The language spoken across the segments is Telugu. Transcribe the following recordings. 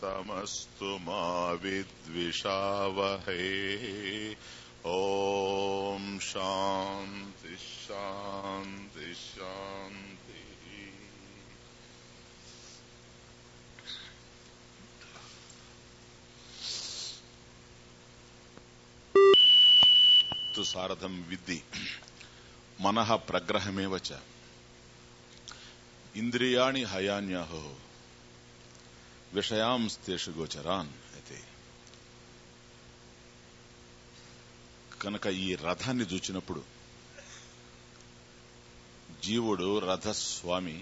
तमस्तु मा विद्विषावहै ॐ शान्ति शान्ति शान्तिः తు సారథం విద్ధి మనః ప్రగ్రహమేవ చ ఇంద్రియాణి హయాన్యాహో విషయాంస్తేషు గోచరాన్ అయితే కనుక ఈ రథాన్ని చూచినప్పుడు జీవుడు రథస్వామి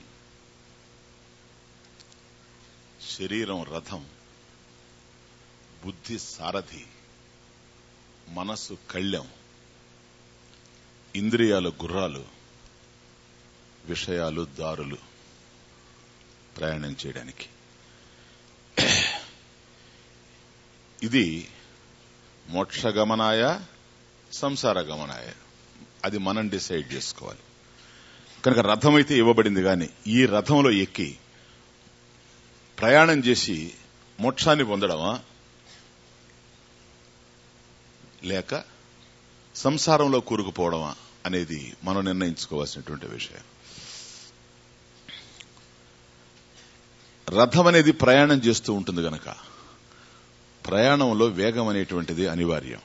శరీరం రథం బుద్ధి సారథి మనస్సు కళ్ళెం ఇంద్రియాలు గుర్రాలు విషయాలు దారులు ప్రయాణం చేయడానికి ఇది మోక్షగమనాయ సంసార గమనాయ అది మనం డిసైడ్ చేసుకోవాలి కనుక రథం అయితే ఇవ్వబడింది కానీ ఈ రథంలో ఎక్కి ప్రయాణం చేసి మోక్షాన్ని పొందడమా లేక సంసారంలో కూరుకుపోవడమా అనేది మనం నిర్ణయించుకోవాల్సినటువంటి విషయం రథం అనేది ప్రయాణం చేస్తూ ఉంటుంది గనక ప్రయాణంలో వేగం అనేటువంటిది అనివార్యం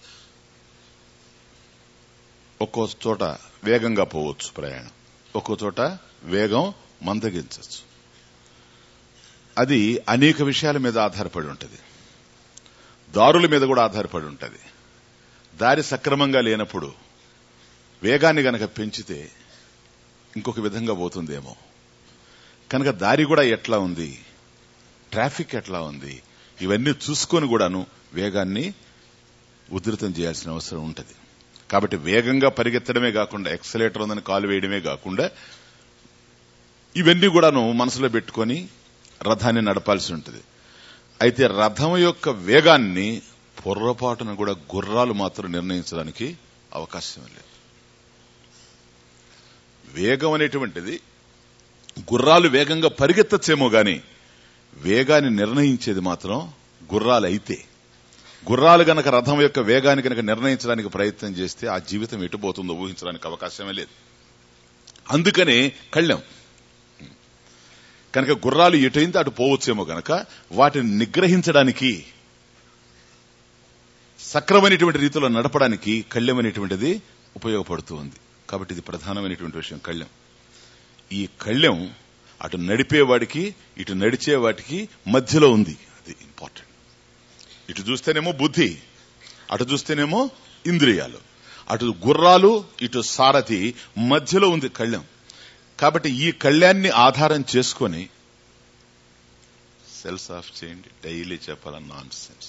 ఒక్కో చోట వేగంగా పోవచ్చు ప్రయాణం ఒక్కో చోట వేగం మందగించవచ్చు అది అనేక విషయాల మీద ఆధారపడి ఉంటుంది దారుల మీద కూడా ఆధారపడి ఉంటుంది దారి సక్రమంగా లేనప్పుడు వేగాన్ని గనక పెంచితే ఇంకొక విధంగా పోతుందేమో కనుక దారి కూడా ఎట్లా ఉంది ట్రాఫిక్ ఎట్లా ఉంది ఇవన్నీ చూసుకొని కూడాను వేగాన్ని ఉధృతం చేయాల్సిన అవసరం ఉంటుంది కాబట్టి వేగంగా పరిగెత్తడమే కాకుండా ఎక్సలేటర్ ఉందని కాలు వేయడమే కాకుండా ఇవన్నీ కూడాను మనసులో పెట్టుకొని రథాన్ని నడపాల్సి ఉంటుంది అయితే రథం యొక్క వేగాన్ని పొర్రపాటున కూడా గుర్రాలు మాత్రం నిర్ణయించడానికి అవకాశం లేదు వేగం అనేటువంటిది గుర్రాలు వేగంగా పరిగెత్తచ్చేమో గాని వేగాన్ని నిర్ణయించేది మాత్రం గుర్రాలు అయితే గుర్రాలు గనక రథం యొక్క వేగాన్ని గనక నిర్ణయించడానికి ప్రయత్నం చేస్తే ఆ జీవితం ఎటుపోతుందో ఊహించడానికి అవకాశమే లేదు అందుకనే కళ్ళెం కనుక గుర్రాలు ఎటైందో అటు పోవచ్చేమో గనక వాటిని నిగ్రహించడానికి సక్రమైనటువంటి రీతిలో నడపడానికి కళ్ళెం అనేటువంటిది ఉపయోగపడుతూ ఉంది కాబట్టి ఇది ప్రధానమైనటువంటి విషయం కళ్ళెం ఈ కళ్ళెం అటు నడిపేవాడికి ఇటు నడిచే వాటికి మధ్యలో ఉంది అది ఇంపార్టెంట్ ఇటు చూస్తేనేమో బుద్ధి అటు చూస్తేనేమో ఇంద్రియాలు అటు గుర్రాలు ఇటు సారథి మధ్యలో ఉంది కళ్ళెం కాబట్టి ఈ కళ్యాణ్ణి ఆధారం చేసుకొని సెల్స్ ఆఫ్ చేయండి డైలీ చెప్పాలని నాన్ సెన్స్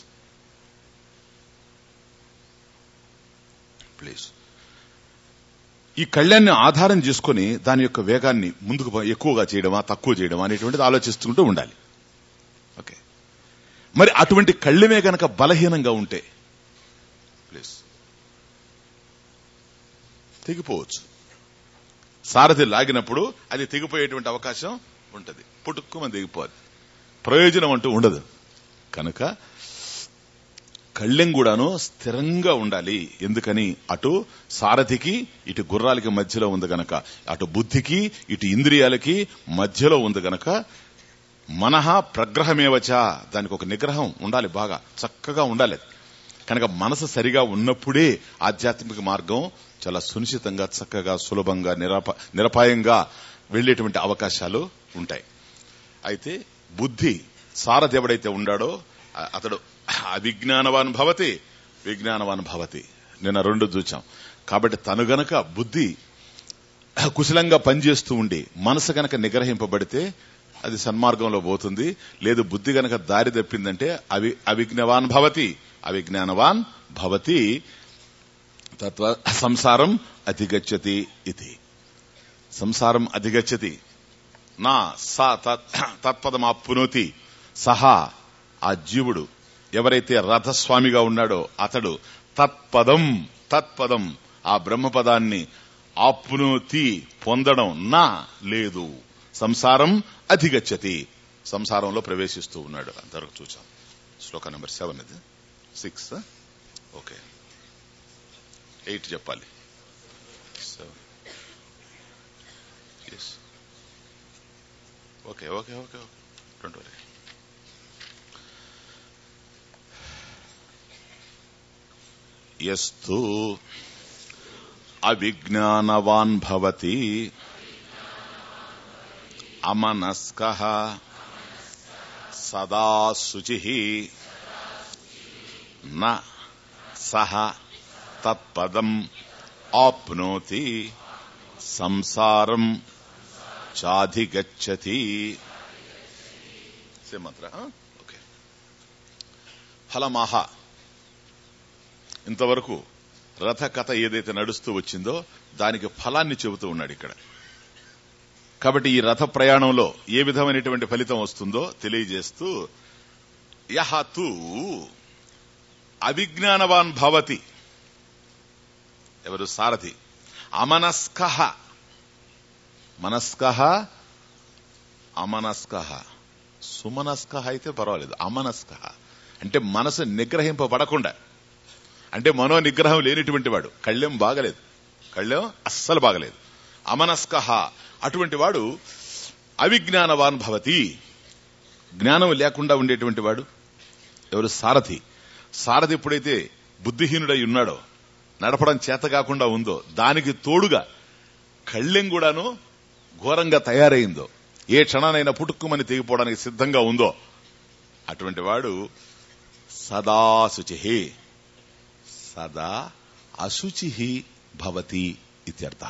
ప్లీజ్ ఈ కళ్యాణ్ని ఆధారం చేసుకుని దాని యొక్క వేగాన్ని ముందుకు పో- ఎక్కువగా చేయడమా తక్కువ చేయడమా అనేటువంటిది ఆలోచిస్తుంటూ ఉండాలి ఓకే మరి అటువంటి కళ్ళమే గనక బలహీనంగా ఉంటే ప్లీజ్ తెగిపోవచ్చు సారథి లాగినప్పుడు అది తెగిపోయేటువంటి అవకాశం ఉంటది పుట్టుక్కుమని తెగిపోదు ప్రయోజనం అంటూ ఉండదు కనుక కళ్ళెం కూడాను స్థిరంగా ఉండాలి ఎందుకని అటు సారథికి ఇటు గుర్రాలకి మధ్యలో ఉంది గనక అటు బుద్ధికి ఇటు ఇంద్రియాలకి మధ్యలో ఉంది గనక మనహ ప్రగ్రహమేవచ దానికి ఒక నిగ్రహం ఉండాలి బాగా చక్కగా ఉండాలి కనుక మనసు సరిగా ఉన్నప్పుడే ఆధ్యాత్మిక మార్గం చాలా సునిశ్చితంగా చక్కగా సులభంగా నిరప నిరపాయంగా వెళ్లేటువంటి అవకాశాలు ఉంటాయి అయితే బుద్ధి సారథి ఎవడైతే ఉండాడో ఆ- అతడు అవిజ్ఞానవాన్ భవతి విజ్ఞానవాన్ భవతి నిన్న రెండు చూచాం కాబట్టి తను గనక బుద్ధి కుశలంగా పనిచేస్తూ ఉండి మనసు గనక నిగ్రహింపబడితే అది సన్మార్గంలో పోతుంది లేదు బుద్ధి గనక దారి తప్పిందంటే అవి అవిజ్ఞవాన్ భవతి అవిజ్ఞానవాన్ భవతి తత్వ సంసారం అధిగచ్చతి ఇది సంసారం అధిగచ్చతి నా సా తత్- తత్పదమాప్నుతి సహా ఆ జీవుడు ఎవరైతే రథస్వామిగా ఉన్నాడో అతడు తత్పదం తత్పదం ఆ బ్రహ్మపదాన్ని ఆప్నోతి పొందడం నా లేదు సంసారం అధిగచ్చతి సంసారంలో ప్రవేశిస్తూ ఉన్నాడు అంతవరకు చూచాం శ్లోక నెంబర్ సెవెన్ ఇది సిక్స్ ఓకే ఎయిట్ చెప్పాలి seven yes okay okay okay okay don't worry యస్తు అవిజ్ఞానవాన్ భవతి అమనస్క సదా శుచి న సహ తత్పదం ఆప్నోతి సంసారం చాధిగచ్చతి మంత్ర ఓకే ఫలమాహ ఇంతవరకు రథ కథ ఏదైతే నడుస్తూ వచ్చిందో దానికి ఫలాన్ని చెబుతూ ఉన్నాడు ఇక్కడ కాబట్టి ఈ రథ ప్రయాణంలో ఏ విధమైనటువంటి ఫలితం వస్తుందో తెలియజేస్తూ యహతు అవిజ్ఞానవాన్ భవతి ఎవరు సారథి అమనస్క మనస్క అమనస్క సుమనస్క అయితే పర్వాలేదు అమనస్క అంటే మనసు నిగ్రహింపబడకుండా అంటే మనో నిగ్రహం లేనిటువంటి వాడు కళ్ళెం బాగలేదు కళ్ళెం అస్సలు బాగలేదు అమనస్క అటువంటి వాడు అవిజ్ఞానవాన్ భవతి జ్ఞానం లేకుండా ఉండేటువంటి వాడు ఎవరు సారథి సారథి ఎప్పుడైతే బుద్ధిహీనుడై ఉన్నాడో నడపడం చేత కాకుండా ఉందో దానికి తోడుగా కళ్ళెం కూడాను ఘోరంగా తయారైందో ఏ క్షణానైనా పుట్టుక్కుమని తెగిపోవడానికి సిద్ధంగా ఉందో అటువంటి వాడు సదా శుచి సదా అశుచి భవతి ఇత్యర్థ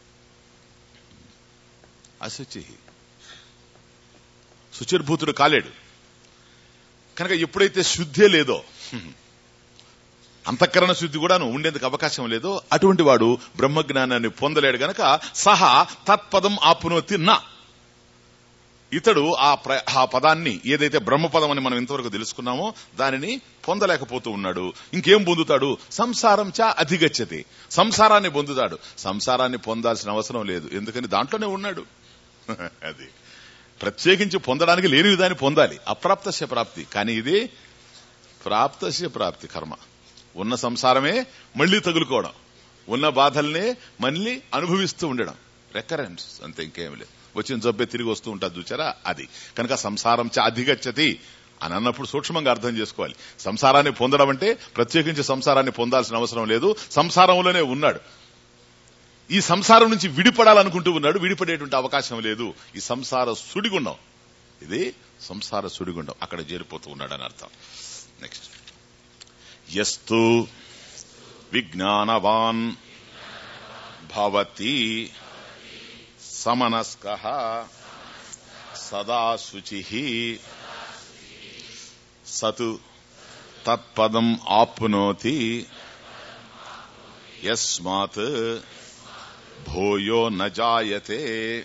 అశుచి శుచిర్భూతుడు కాలేడు కనుక ఎప్పుడైతే శుద్ధే లేదో అంతఃకరణ శుద్ధి కూడాను ఉండేందుకు అవకాశం లేదో అటువంటి వాడు బ్రహ్మజ్ఞానాన్ని పొందలేడు గనక సహా తత్పదం ఆపునోతి నా ఇతడు ఆ ప్ర- ఆ పదాన్ని ఏదైతే బ్రహ్మపదం అని మనం ఇంతవరకు తెలుసుకున్నామో దానిని పొందలేకపోతూ ఉన్నాడు ఇంకేం పొందుతాడు సంసారం చా అధిగచ్చతి సంసారాన్ని పొందుతాడు సంసారాన్ని పొందాల్సిన అవసరం లేదు ఎందుకని దాంట్లోనే ఉన్నాడు అది ప్రత్యేకించి పొందడానికి లేని దాన్ని పొందాలి అప్రాప్తస్య ప్రాప్తి కానీ ఇది ప్రాప్తస్య ప్రాప్తి కర్మ ఉన్న సంసారమే మళ్లీ తగులుకోవడం ఉన్న బాధల్నే మళ్ళీ అనుభవిస్తూ ఉండడం రెకరెన్స్ అంతే ఇంకేం లేదు వచ్చిన జబ్బే తిరిగి వస్తూ ఉంటుంది చూచారా అది కనుక సంసారం చ అధిగచ్చతి అని అన్నప్పుడు సూక్ష్మంగా అర్థం చేసుకోవాలి సంసారాన్ని పొందడం అంటే ప్రత్యేకించి సంసారాన్ని పొందాల్సిన అవసరం లేదు సంసారంలోనే ఉన్నాడు ఈ సంసారం నుంచి విడిపడాలనుకుంటూ ఉన్నాడు విడిపడేటువంటి అవకాశం లేదు ఈ సంసార సుడిగుండం ఇది సంసార సుడిగుండం అక్కడ చేరిపోతూ ఉన్నాడు అని అర్థం నెక్స్ట్ ఎస్తు విజ్ఞానవాన్ భవతి సమనస్క సదా శుచి సతు తత్పదం ఆప్నోతి యస్మాత్ భూయో న జాయతే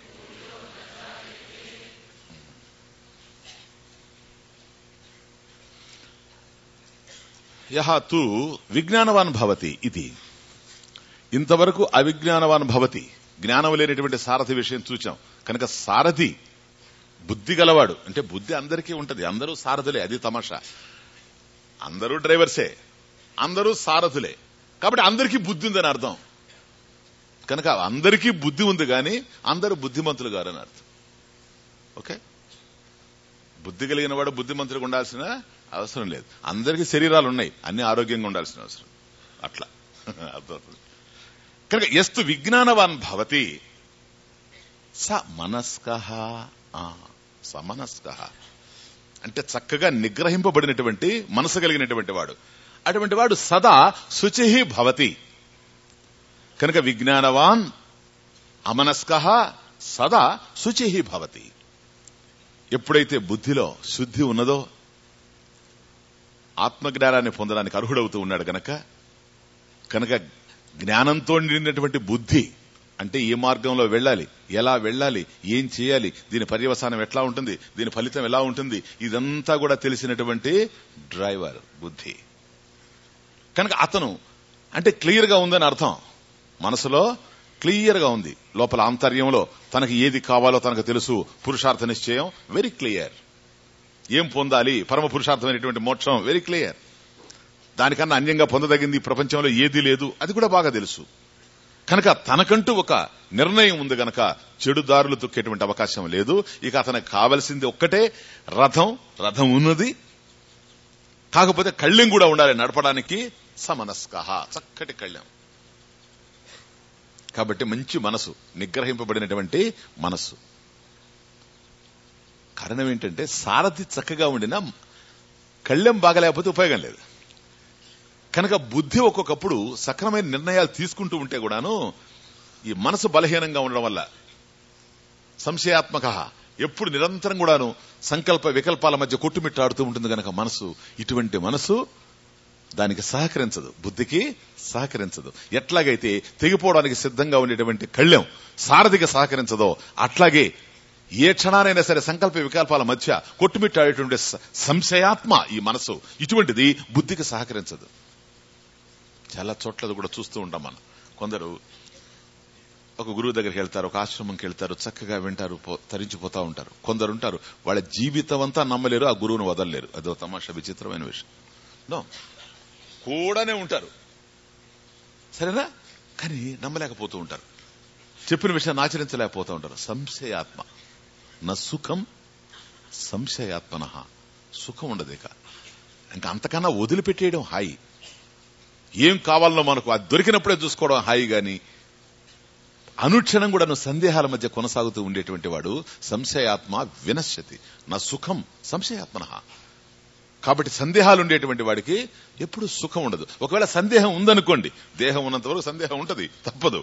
యహ తు విజ్ఞానవాన్ భవతి ఇది ఇంతవరకు అవిజ్ఞానవాన్ భవతి జ్ఞానం లేనటువంటి సారథి విషయం చూచాం కనుక సారథి బుద్ధి గలవాడు అంటే బుద్ధి అందరికీ ఉంటది అందరూ సారథులే అది తమాషా అందరూ డ్రైవర్సే అందరూ సారథులే కాబట్టి అందరికీ బుద్ధి ఉందని అర్థం కనుక అందరికీ బుద్ధి ఉంది కానీ అందరూ బుద్ధిమంతులు గారని అర్థం ఓకే బుద్ధి కలిగిన వాడు బుద్ధిమంతుడిగా ఉండాల్సిన అవసరం లేదు అందరికీ శరీరాలు ఉన్నాయి అన్ని ఆరోగ్యంగా ఉండాల్సిన అవసరం అట్లా అర్థమవుతుంది కనుక ఎస్తు విజ్ఞానవాన్ భవతి స మనస్క సమనస్క అంటే చక్కగా నిగ్రహింపబడినటువంటి మనసు కలిగినటువంటి వాడు అటువంటి వాడు సదా శుచి భవతి కనుక విజ్ఞానవాన్ అమనస్క సదా శుచి భవతి ఎప్పుడైతే బుద్ధిలో శుద్ధి ఉన్నదో ఆత్మజ్ఞానాన్ని పొందడానికి అర్హుడవుతూ ఉన్నాడు గనక కనుక జ్ఞానంతో నిండినటువంటి బుద్ధి అంటే ఏ మార్గంలో వెళ్ళాలి ఎలా వెళ్ళాలి ఏం చేయాలి దీని పర్యవసానం ఎట్లా ఉంటుంది దీని ఫలితం ఎలా ఉంటుంది ఇదంతా కూడా తెలిసినటువంటి డ్రైవర్ బుద్ధి కనుక అతను అంటే క్లియర్ గా ఉందని అర్థం మనసులో క్లియర్ గా ఉంది లోపల ఆంతర్యంలో తనకి ఏది కావాలో తనకు తెలుసు పురుషార్థ నిశ్చయం వెరీ క్లియర్ ఏం పొందాలి పరమ పురుషార్థమైనటువంటి మోక్షం వెరీ క్లియర్ దానికన్నా అన్యంగా పొందదగింది ఈ ప్రపంచంలో ఏదీ లేదు అది కూడా బాగా తెలుసు కనుక తనకంటూ ఒక నిర్ణయం ఉంది గనక చెడు దారులు తొక్కేటువంటి అవకాశం లేదు ఇక అతనికి కావలసింది ఒక్కటే రథం రథం ఉన్నది కాకపోతే కళ్ళెం కూడా ఉండాలి నడపడానికి సమనస్క చక్కటి కళ్ళెం కాబట్టి మంచి మనసు నిగ్రహింపబడినటువంటి మనస్సు కారణం ఏంటంటే సారథి చక్కగా ఉండినా కళ్ళెం బాగలేకపోతే ఉపయోగం లేదు కనుక బుద్ధి ఒక్కొక్కప్పుడు సక్రమైన నిర్ణయాలు తీసుకుంటూ ఉంటే కూడాను ఈ మనసు బలహీనంగా ఉండడం వల్ల సంశయాత్మక ఎప్పుడు నిరంతరం కూడాను సంకల్ప వికల్పాల మధ్య కొట్టుమిట్టాడుతూ ఉంటుంది గనక మనసు ఇటువంటి మనసు దానికి సహకరించదు బుద్ధికి సహకరించదు ఎట్లాగైతే తెగిపోవడానికి సిద్ధంగా ఉండేటువంటి కళ్ళెం సారథికి సహకరించదో అట్లాగే ఏ క్షణానైనా సరే సంకల్ప వికల్పాల మధ్య కొట్టుమిట్టాడేటువంటి స- సంశయాత్మ ఈ మనసు ఇటువంటిది బుద్ధికి సహకరించదు చాలా చోట్ల కూడా చూస్తూ ఉంటాం మనం కొందరు ఒక గురువు దగ్గరికి వెళ్తారు ఒక ఆశ్రమంకి వెళ్తారు చక్కగా వింటారు పో- తరించిపోతా ఉంటారు కొందరు ఉంటారు వాళ్ళ జీవితం అంతా నమ్మలేరు ఆ గురువును వదలలేరు అదో తమాషా విచిత్రమైన విషయం నో కూడానే ఉంటారు సరేనా కానీ నమ్మలేకపోతూ ఉంటారు చెప్పిన విషయాన్ని ఆచరించలేకపోతూ ఉంటారు సంశయాత్మ నా సుఖం సంశయాత్మన సుఖం ఉండదు ఇక ఇంకా అంతకన్నా వదిలిపెట్టేయడం హాయి ఏం కావాలనో మనకు అది దొరికినప్పుడే చూసుకోవడం హాయి గాని అనుక్షణం కూడా నువ్వు సందేహాల మధ్య కొనసాగుతూ ఉండేటువంటి వాడు సంశయాత్మ వినశ్యతి నా సుఖం సంశయాత్మన కాబట్టి సందేహాలు ఉండేటువంటి వాడికి ఎప్పుడు సుఖం ఉండదు ఒకవేళ సందేహం ఉందనుకోండి దేహం ఉన్నంత వరకు సందేహం ఉంటది తప్పదు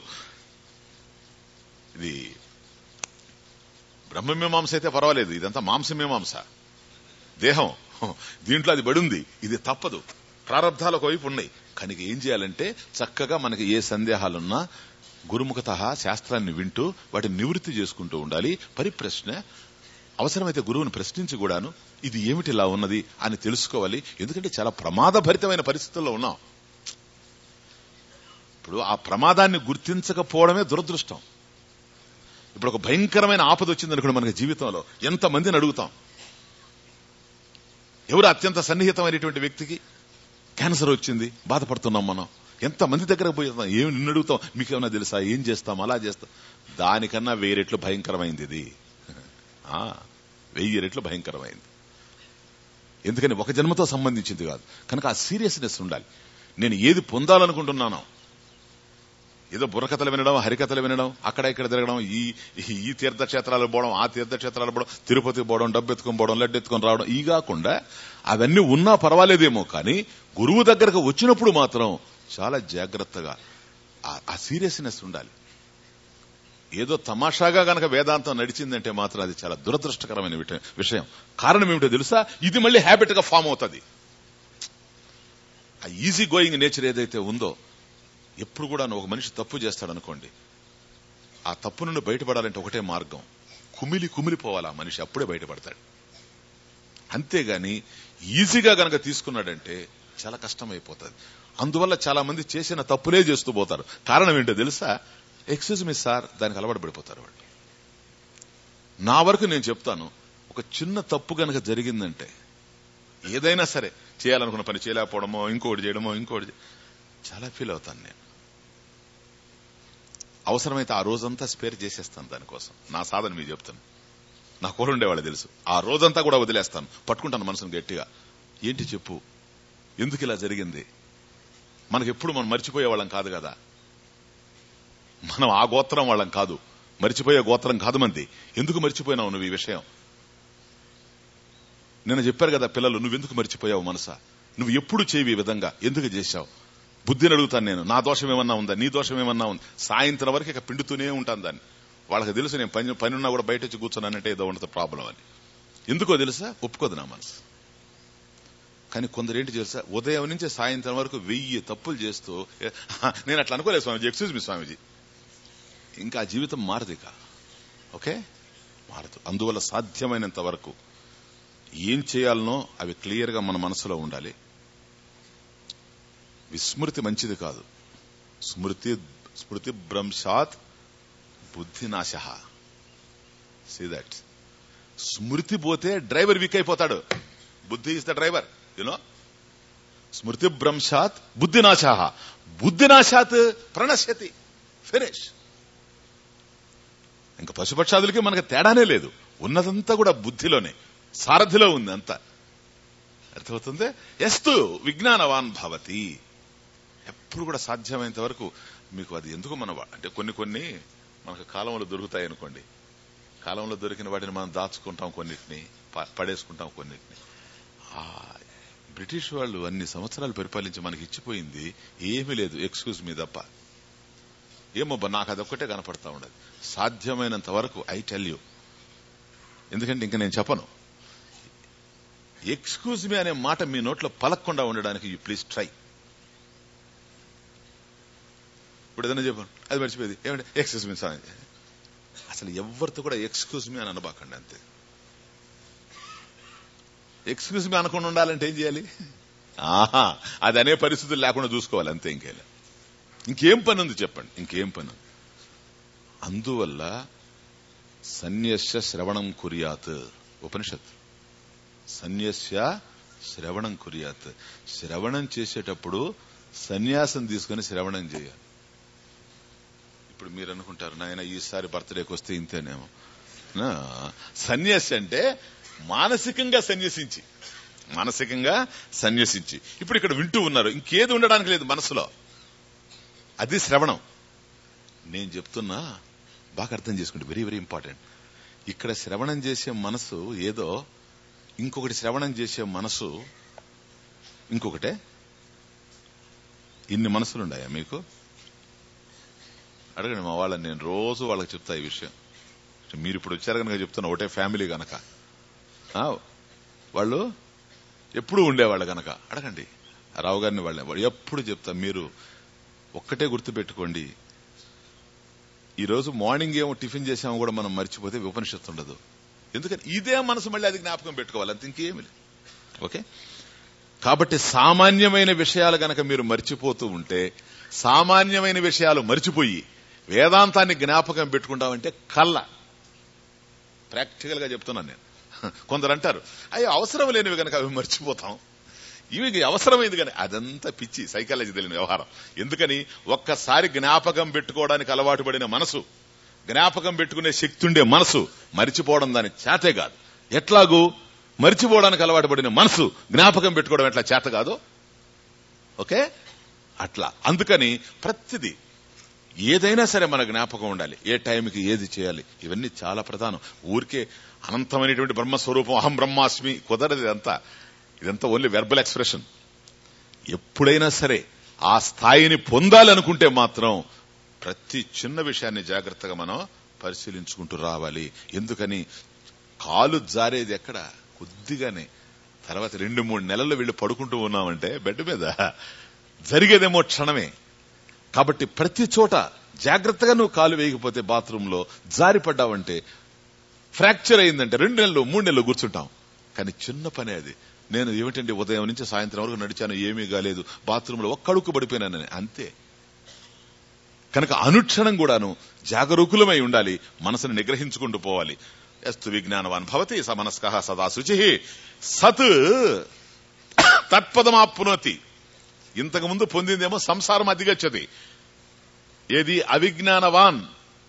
ఇది బ్రహ్మమీమాంస అయితే పర్వాలేదు ఇదంతా మాంసమీమాంస దేహం దీంట్లో అది బడుంది ఇది తప్పదు ప్రారంధాలు ఒకవైపు ఉన్నాయి కనుక ఏం చేయాలంటే చక్కగా మనకి ఏ సందేహాలున్నా గురుముఖత శాస్త్రాన్ని వింటూ వాటిని నివృత్తి చేసుకుంటూ ఉండాలి పరిప్రశ్న అవసరమైతే గురువుని ప్రశ్నించి కూడాను ఇది ఏమిటి ఇలా ఉన్నది అని తెలుసుకోవాలి ఎందుకంటే చాలా ప్రమాదభరితమైన పరిస్థితుల్లో ఉన్నాం ఇప్పుడు ఆ ప్రమాదాన్ని గుర్తించకపోవడమే దురదృష్టం ఇప్పుడు ఒక భయంకరమైన ఆపద వచ్చింది అనుకోండి మనకి జీవితంలో ఎంత మందిని అడుగుతాం ఎవరు అత్యంత సన్నిహితమైనటువంటి వ్యక్తికి క్యాన్సర్ వచ్చింది బాధపడుతున్నాం మనం ఎంత మంది దగ్గరకు పోయిస్తాం ఏమి నిన్ను అడుగుతాం మీకేమైనా తెలుసా ఏం చేస్తాం అలా చేస్తాం దానికన్నా వెయ్యి రెట్లు భయంకరమైంది ఇది ఆ, వెయ్యి రెట్లు భయంకరమైంది ఎందుకని ఒక జన్మతో సంబంధించింది కాదు కనుక ఆ సీరియస్నెస్ ఉండాలి నేను ఏది పొందాలనుకుంటున్నానో ఏదో బుర్రకథలు వినడం హరికథలు వినడం అక్కడ ఇక్కడ తిరగడం ఈ ఈ తీర్థక్షేత్రాలు పోవడం ఆ తీర్థక్షేత్రాలు పోవడం తిరుపతి పోవడం డబ్బు ఎత్తుకొని పోవడం లడ్డు ఎత్తుకొని రావడం ఈ కాకుండా అవన్నీ ఉన్నా పర్వాలేదేమో కానీ గురువు దగ్గరకు వచ్చినప్పుడు మాత్రం చాలా జాగ్రత్తగా ఆ- ఆ సీరియస్నెస్ ఉండాలి ఏదో తమాషాగా గనక వేదాంతం నడిచిందంటే మాత్రం అది చాలా దురదృష్టకరమైన విట- విషయం కారణం ఏమిటో తెలుసా ఇది మళ్ళీ హ్యాబిట్ గా ఫామ్ అవుతుంది ఆ ఈజీ గోయింగ్ నేచర్ ఏదైతే ఉందో ఎప్పుడు కూడా ఒక మనిషి తప్పు చేస్తాడు అనుకోండి ఆ తప్పు నుండి బయటపడాలంటే ఒకటే మార్గం కుమిలి కుమిలిపోవాలి ఆ మనిషి అప్పుడే బయటపడతాడు అంతేగాని ఈజీగా గనక తీసుకున్నాడంటే చాలా కష్టమైపోతుంది అందువల్ల చాలా మంది చేసిన తప్పులే చేస్తూ పోతారు కారణం ఏంటో తెలుసా ఎక్స్క్యూజ్ మీ సార్ దానికి అలవాటు పడిపోతారు వాళ్ళు నా వరకు నేను చెప్తాను ఒక చిన్న తప్పు గనక జరిగిందంటే ఏదైనా సరే చేయాలనుకున్న పని చేయలేకపోవడమో ఇంకోటి చేయడమో ఇంకోటి చే- చాలా ఫీల్ అవుతాను నేను అవసరమైతే ఆ రోజంతా స్పేర్ చేసేస్తాను దానికోసం నా సాధన మీకు చెప్తాను నా కూర ఉండేవాళ్ళు తెలుసు ఆ రోజంతా కూడా వదిలేస్తాను పట్టుకుంటాను మనసును గట్టిగా ఏంటి చెప్పు ఎందుకు ఇలా జరిగింది మనకి ఎప్పుడు మనం మర్చిపోయే వాళ్ళం కాదు కదా మనం ఆ గోత్రం వాళ్ళం కాదు మర్చిపోయే గోత్రం కాదు మంది ఎందుకు మర్చిపోయినావు నువ్వు ఈ విషయం నేను చెప్పారు కదా పిల్లలు నువ్వెందుకు మర్చిపోయావు మనసా నువ్వు ఎప్పుడు చేయవి ఈ విధంగా ఎందుకు చేశావు బుద్ధిని అడుగుతాను నేను నా దోషం ఏమన్నా ఉందా నీ దోషం ఏమన్నా ఉంది సాయంత్రం వరకు ఇక పిండుతూనే ఉంటాను దాన్ని వాళ్ళకి తెలుసు నేను పని పని ఉన్నా కూడా బయట వచ్చి కూర్చున్నానంటే ఏదో ఉండదు ప్రాబ్లం అని ఎందుకో తెలుసా ఒప్పుకోదు నా మనసు కానీ కొందరు ఏంటి తెలుసా ఉదయం నుంచి సాయంత్రం వరకు వెయ్యి తప్పులు చేస్తూ "ఏ, నేను అట్లా అనుకోలేదు స్వామిజీ ఎక్స్క్యూజ్ మీ స్వామిజీ ఇంకా ఆ జీవితం మారదు ఇక ఓకే మారదు అందువల్ల సాధ్యమైనంత వరకు ఏం చేయాలనో అవి క్లియర్ గా మన మనసులో ఉండాలి విస్మృతి మంచిది కాదు స్మృతి స్మృతి భ్రంశాత్ బుద్ధి నాశ సీ దట్ స్మృతి పోతే డ్రైవర్ వీక్ అయిపోతాడు బుద్ధి ఇస్ ద డ్రైవర్ యునో స్మృతి భ్రంశాత్ బుద్ధినాశాహ బుద్ధినాశాత్ ప్రణశ్యతి ఫినిష్ ఇంకా పశుపక్షాదులకి మనకు తేడానే లేదు ఉన్నదంతా కూడా బుద్ధిలోనే సారథిలో ఉంది అంతా అర్థమవుతుంది ఎస్తు విజ్ఞానవాన్ భవతి ఎప్పుడు కూడా సాధ్యమైనంత వరకు మీకు అది ఎందుకు మన అంటే కొన్ని కొన్ని మనకు కాలంలో దొరుకుతాయి అనుకోండి కాలంలో దొరికిన వాటిని మనం దాచుకుంటాం కొన్నిటిని ప- పడేసుకుంటాం కొన్నిటిని ఆ బ్రిటిష్ వాళ్ళు అన్ని సంవత్సరాలు పరిపాలించి మనకి ఇచ్చిపోయింది ఏమీ లేదు ఎక్స్క్యూజ్ మీ తప్ప ఏమబ్బా నాకు అదొక్కటే కనపడతా ఉండదు సాధ్యమైనంత వరకు ఐ టెల్ యూ ఎందుకంటే ఇంకా నేను చెప్పను ఎక్స్క్యూజ్ మీ అనే మాట మీ నోట్లో పలక్కుండా ఉండడానికి యూ ప్లీజ్ ట్రై ఇప్పుడు ఏదైనా చెప్పాను అది మర్చిపోయింది ఏమంటే ఎక్స్క్యూజ్ మీ సార్ అసలు ఎవరితో కూడా ఎక్స్క్యూజ్ మీ అని అనబాకండి అంతే ఎక్స్క్యూజ్ మీ అనకుండా ఉండాలంటే ఏం చేయాలి ఆహా అది అనే పరిస్థితులు లేకుండా చూసుకోవాలి అంతే ఇంకేం ఇంకేం పని ఉంది చెప్పండి ఇంకేం పని ఉంది అందువల్ల సన్యస్య శ్రవణం కుర్యాత్ ఉపనిషత్ సన్యస్య శ్రవణం కుర్యాత్ శ్రవణం చేసేటప్పుడు సన్యాసం తీసుకుని శ్రవణం చేయాలి ఇప్పుడు మీరు అనుకుంటారు నాయన ఈసారి బర్త్డేకి వస్తే ఇంతేనేమో నా, సన్యాసి అంటే మానసికంగా సన్యసించి మానసికంగా సన్యసించి ఇప్పుడు ఇక్కడ వింటూ ఉన్నారు ఇంకేది ఉండడానికి లేదు మనసులో అది శ్రవణం నేను చెప్తున్నా బాగా అర్థం చేసుకోండి వెరీ వెరీ ఇంపార్టెంట్ ఇక్కడ శ్రవణం చేసే మనసు ఏదో ఇంకొకటి శ్రవణం చేసే మనసు ఇంకొకటే ఇన్ని మనసులు ఉన్నాయా మీకు అడగండి మా వాళ్ళని నేను రోజు వాళ్ళకి చెప్తా ఈ విషయం మీరు ఇప్పుడు వచ్చారు కనుక చెప్తున్నా ఒకటే ఫ్యామిలీ గనక ఆ, వాళ్ళు ఎప్పుడు ఉండేవాళ్ళు గనక అడగండి రావు గారిని వాళ్ళని వాళ్ళు ఎప్పుడు చెప్తా మీరు ఒక్కటే గుర్తు పెట్టుకోండి ఈ రోజు మార్నింగ్ ఏమో టిఫిన్ చేసామో కూడా మనం మర్చిపోతే ఉపనిషత్తు ఉండదు ఎందుకని ఇదే మనసు మళ్ళీ అది జ్ఞాపకం పెట్టుకోవాలి అంత ఇంకేమి లేదు ఓకే కాబట్టి సామాన్యమైన విషయాలు గనక మీరు మర్చిపోతూ ఉంటే సామాన్యమైన విషయాలు మర్చిపోయి వేదాంతాన్ని జ్ఞాపకం పెట్టుకుంటామంటే కళ్ళ ప్రాక్టికల్ గా చెప్తున్నాను నేను కొందరు అంటారు అవి అవసరం లేనివి కనుక అవి మర్చిపోతాం ఇవి అవసరమైంది కానీ అదంతా పిచ్చి సైకాలజీ తెలియని వ్యవహారం ఎందుకని ఒక్కసారి జ్ఞాపకం పెట్టుకోవడానికి అలవాటు పడిన మనసు జ్ఞాపకం పెట్టుకునే శక్తి ఉండే మనసు మరిచిపోవడం దాని చేతే కాదు ఎట్లాగూ మరిచిపోవడానికి అలవాటు పడిన మనసు జ్ఞాపకం పెట్టుకోవడం ఎట్లా చేత కాదు ఓకే అట్లా అందుకని ప్రతిదీ ఏదైనా సరే మన జ్ఞాపకం ఉండాలి ఏ టైంకి ఏది చేయాలి ఇవన్నీ చాలా ప్రధానం ఊరికే అనంతమైనటువంటి బ్రహ్మస్వరూపం అహం బ్రహ్మాస్మి కుదరదు ఇదంతా ఇదంతా ఓన్లీ వెర్బల్ ఎక్స్ప్రెషన్ ఎప్పుడైనా సరే ఆ స్థాయిని పొందాలనుకుంటే మాత్రం ప్రతి చిన్న విషయాన్ని జాగ్రత్తగా మనం పరిశీలించుకుంటూ రావాలి ఎందుకని కాలు జారేది ఎక్కడ కొద్దిగానే తర్వాత రెండు మూడు నెలలు వీళ్ళు పడుకుంటూ ఉన్నామంటే బెడ్ మీద జరిగేదేమో క్షణమే కాబట్టి ప్రతి చోట జాగ్రత్తగా నువ్వు కాలు వేయకపోతే బాత్రూంలో జారిపడ్డావంటే ఫ్రాక్చర్ అయిందంటే రెండు నెలలు మూడు నెలలు కూర్చుంటాం కానీ చిన్న పనే అది నేను ఏమిటండి ఉదయం నుంచి సాయంత్రం వరకు నడిచాను ఏమీ కాలేదు బాత్రూంలో ఒక్క అడుక్కు పడిపోయినానని అంతే కనుక అనుక్షణం కూడాను జాగరూకులమై ఉండాలి మనసును నిగ్రహించుకుంటూ పోవాలి ఎస్తు విజ్ఞానవాన్ భవతి సమనస్క సదా శుచి సత్ తత్పదమాప్నోతి ఇంతకు ముందు పొందిందేమో సంసారం అధిగచ్చది ఏది అవిజ్ఞానవాన్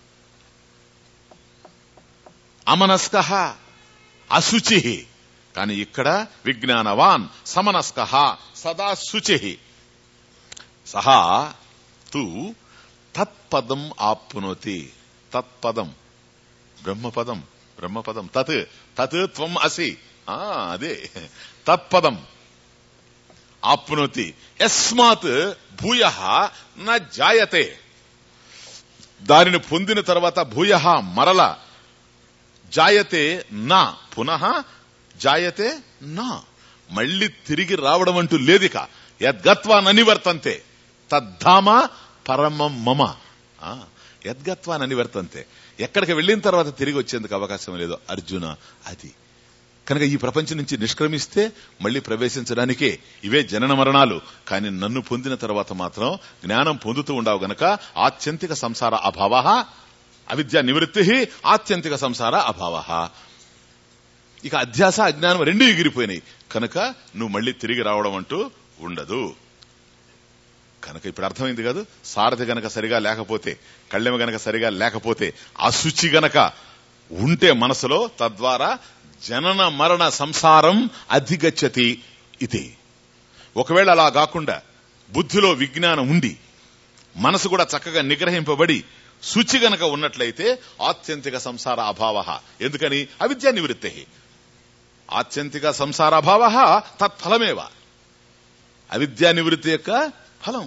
అమనస్క అశుచి కానీ ఇక్కడ విజ్ఞానవాన్ సమనస్క సదా శుచి సహా తు తత్పదం ఆప్నోతి తత్పదం బ్రహ్మపదం బ్రహ్మపదం తత్ తత్ త్వం అసి ఆ అదే తత్పదం ఆప్నోతి యస్మాత్ భూయ న జాయతే దానిని పొందిన తర్వాత భూయ మరల జాయతే నా పునః జాయతే నా మళ్ళీ తిరిగి రావడం అంటూ లేదిక యద్గత్వా ననివర్తంతే తద్ధామ పరమం మమ ఆ, యద్గత్వా ననివర్తంతే ఎక్కడికి వెళ్ళిన తర్వాత తిరిగి వచ్చేందుకు అవకాశం లేదు అర్జున అది కనుక ఈ ప్రపంచం నుంచి నిష్క్రమిస్తే మళ్ళీ ప్రవేశించడానికే ఇవే జనన మరణాలు కానీ నన్ను పొందిన తర్వాత మాత్రం జ్ఞానం పొందుతూ ఉండవు గనక ఆత్యంతిక సంసార అభావ అవిద్య నివృత్తి ఆత్యంతిక సంసార అభావ ఇక అధ్యాస అజ్ఞానం రెండు ఎగిరిపోయినాయి కనుక నువ్వు మళ్ళీ తిరిగి రావడం అంటూ ఉండదు కనుక ఇప్పుడు అర్థమైంది కాదు సారథి గనక సరిగా లేకపోతే కళ్ళెమ గనక సరిగా లేకపోతే అశుచి గనక ఉంటే మనసులో తద్వారా జనన మరణ సంసారం అధిగచ్చతి ఇది ఒకవేళ అలా కాకుండా బుద్ధిలో విజ్ఞానం ఉండి మనసు కూడా చక్కగా నిగ్రహింపబడి శుచి గనక ఉన్నట్లయితే ఆత్యంతిక సంసార అభావ ఎందుకని అవిద్యా నివృత్తి ఆత్యంతిక సంసార అభావ తత్ఫలమేవ అవిద్యా నివృత్తి యొక్క ఫలం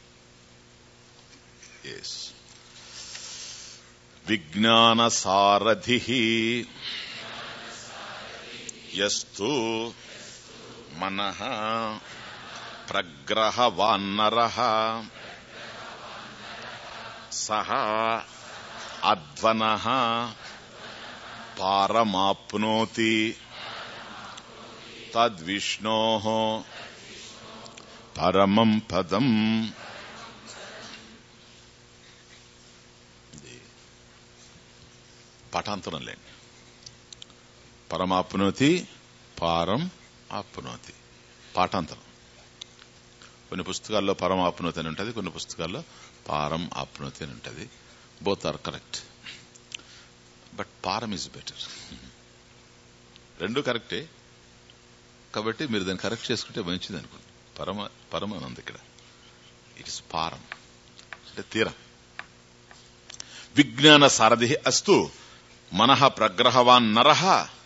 ఎస్ విజ్ఞాన సారథి యస్తు మన ప్రగ్రహవాన్నర సహ అధ్వన పారమాప్నోతి తద్విష్ణో పరమం పదం పటాంతరం లేండి పరమాప్నోతి పారం ఆప్నోతి పాఠాంతరం కొన్ని పుస్తకాల్లో పరం ఆప్నోతి అని ఉంటుంది కొన్ని పుస్తకాల్లో పారం ఆప్నోతి అని ఉంటుంది బోత్ ఆర్ కరెక్ట్ బట్ పారం ఈజ్ బెటర్ రెండు కరెక్టే కాబట్టి మీరు దాన్ని కరెక్ట్ చేసుకుంటే మంచిది అనుకోండి పరమ పరమ అని ఉంది ఇక్కడ ఇట్ ఇస్ పారం అంటే తీరం విజ్ఞాన సారథి అస్తు మనః ప్రగ్రహవాన్ నరః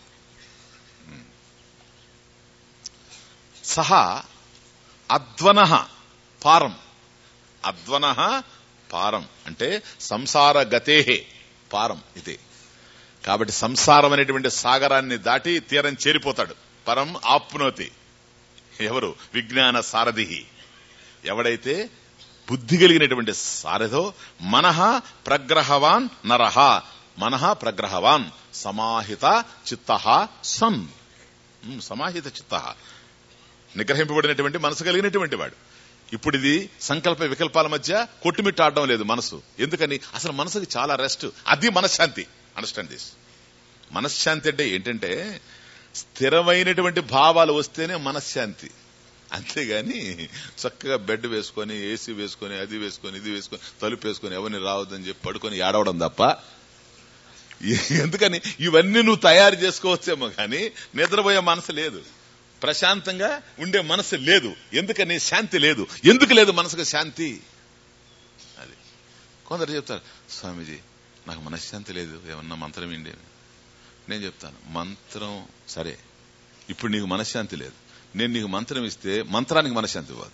సహ అధ్వన పారం అధ్వన పారం అంటే సంసార గతే పారం ఇది కాబట్టి సంసారం అనేటువంటి సాగరాన్ని దాటి తీరం చేరిపోతాడు పరం ఆప్నోతి ఎవరు విజ్ఞాన సారథి ఎవడైతే బుద్ధి కలిగినటువంటి సారథో మనః ప్రగ్రహవాన్ నరహ మనః ప్రగ్రహవాన్ సమాహిత చిత్త సన్ ఉమ్, సమాహిత చిత్త నిగ్రహింపబడినటువంటి మనసు కలిగినటువంటి వాడు ఇప్పుడు ఇది సంకల్ప వికల్పాల మధ్య కొట్టుమిట్టాడడం లేదు మనసు ఎందుకని అసలు మనసుకి చాలా రెస్ట్ అది మనశ్శాంతి అండర్స్టాండ్ దిస్ మనశ్శాంతి అంటే ఏంటంటే స్థిరమైనటువంటి భావాలు వస్తేనే మనశ్శాంతి అంతేగాని చక్కగా బెడ్ వేసుకొని ఏసీ వేసుకొని అది వేసుకొని ఇది వేసుకొని తలుపు వేసుకొని ఎవరిని రావద్దని చెప్పి పడుకొని ఏడవడం తప్ప ఎందుకని ఇవన్నీ నువ్వు తయారు చేసుకోవచ్చేమో కానీ నిద్రపోయే మనసు లేదు ప్రశాంతంగా ఉండే మనసు లేదు ఎందుకని శాంతి లేదు ఎందుకు లేదు మనసుకు శాంతి అది కొందరు చెప్తారు స్వామీజీ నాకు మనశ్శాంతి లేదు ఏమన్నా మంత్రం ఏంటి నేను చెప్తాను మంత్రం సరే ఇప్పుడు నీకు మనశ్శాంతి లేదు నేను నీకు మంత్రం ఇస్తే మంత్రానికి మనశ్శాంతి ఇవ్వదు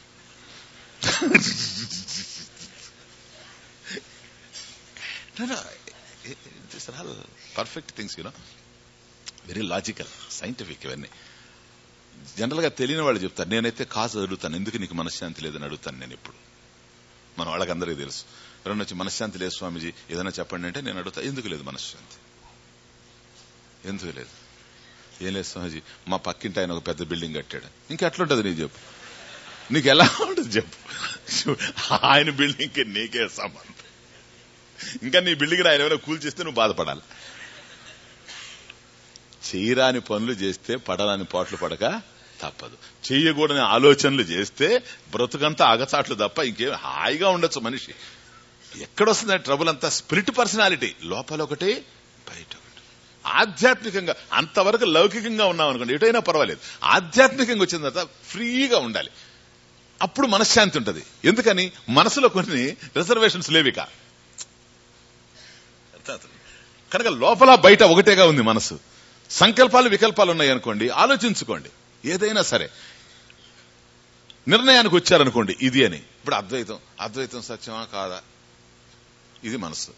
this are all perfect things you know very logical scientific ఇవన్నీ జనరల్ గా తెలియని వాళ్ళు చెప్తారు నేనైతే కాసు అడుగుతాను ఎందుకు నీకు మనశ్శాంతి లేదని అడుగుతాను నేను ఇప్పుడు మన వాళ్ళకందరికీ తెలుసు ఎవరన్నా వచ్చి మనశ్శాంతి లేదు స్వామీజీ ఏదైనా చెప్పండి అంటే నేను అడుగుతా ఎందుకు లేదు మనశ్శాంతి ఎందుకు లేదు ఏం లేదు స్వామీజీ మా పక్కింటి ఆయన ఒక పెద్ద బిల్డింగ్ కట్టాడు ఇంకా ఎట్లుంటది నీకు చెప్పు నీకు ఎలా ఉంటుంది చెప్పు ఆయన బిల్డింగ్ కి నీకే సంబంధం ఇంకా నీ బిల్డింగ్ ఆయన ఏమైనా కూల్చేస్తే నువ్వు బాధపడాలి చేయరాని పనులు చేస్తే పడరాని పాటలు పడక తప్పదు చెయ్యకూడని ఆలోచనలు చేస్తే బ్రతుకంతా అగచాట్లు తప్ప ఇంకేం హాయిగా ఉండొచ్చు మనిషి ఎక్కడొస్తుంది ట్రబుల్ అంతా స్పిరిట్ పర్సనాలిటీ లోపల ఒకటి బయట ఒకటి ఆధ్యాత్మికంగా అంతవరకు లౌకికంగా ఉన్నాం అనుకోండి ఎటైనా పర్వాలేదు ఆధ్యాత్మికంగా వచ్చిన తర్వాత ఫ్రీగా ఉండాలి అప్పుడు మనశ్శాంతి ఉంటది ఎందుకని మనసులో కొన్ని రిజర్వేషన్స్ లేవిక కనుక లోపల బయట ఒకటేగా ఉంది మనసు సంకల్పాలు వికల్పాలు ఉన్నాయి అనుకోండి ఆలోచించుకోండి ఏదైనా సరే నిర్ణయానికి వచ్చారనుకోండి ఇది అని ఇప్పుడు అద్వైతం అద్వైతం సత్యమా కాదా ఇది మనసు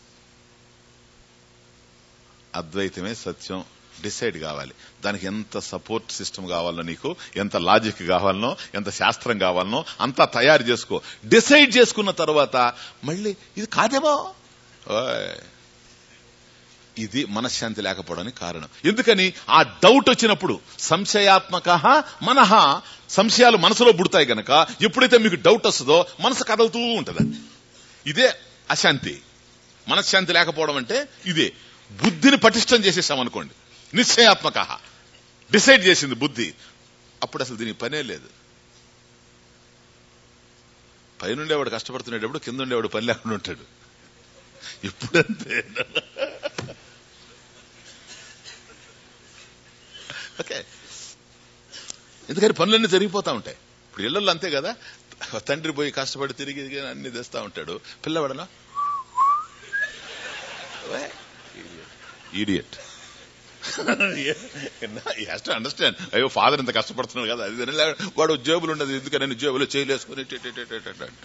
అద్వైతమే సత్యం డిసైడ్ కావాలి దానికి ఎంత సపోర్ట్ సిస్టమ్ కావాలనో నీకు ఎంత లాజిక్ కావాలనో ఎంత శాస్త్రం కావాలనో అంతా తయారు చేసుకో డిసైడ్ చేసుకున్న తర్వాత మళ్ళీ ఇది కాదేమో ఓయ్. ఇది మనశ్శాంతి లేకపోవడానికి కారణం ఎందుకని ఆ డౌట్ వచ్చినప్పుడు సంశయాత్మక మనహ సంశయాలు మనసులో పుడతాయి గనక ఎప్పుడైతే మీకు డౌట్ వస్తుందో మనసు కదులుతూ ఉంటది ఇదే అశాంతి మనశ్శాంతి లేకపోవడం అంటే ఇదే బుద్ధిని పటిష్టం చేసేసాం అనుకోండి నిశ్చయాత్మక డిసైడ్ చేసింది బుద్ధి అప్పుడు అసలు దీనికి పనే లేదు పైనుండేవాడు కష్టపడుతుండేటప్పుడు కింద ఉండేవాడు పని లేకుండా ఉంటాడు ఇప్పుడంతే ఓకే ఎందుకని పనులన్నీ జరిగిపోతా ఉంటాయి ఇప్పుడు ఇళ్లలో అంతే కదా తండ్రి పోయి కష్టపడి తిరిగి తిరిగి అన్ని తెస్తా ఉంటాడు పిల్లవాడనా ఈడియట్ టు అండర్స్టాండ్ అయ్యో ఫాదర్ ఇంత కష్టపడుతున్నాడు కదా అది ఇది అని లేక వాడు జేబులు ఉండదు ఎందుకని నేను జేబులో చేయలేసుకుని టి- టి- టి- టి- టి- టి.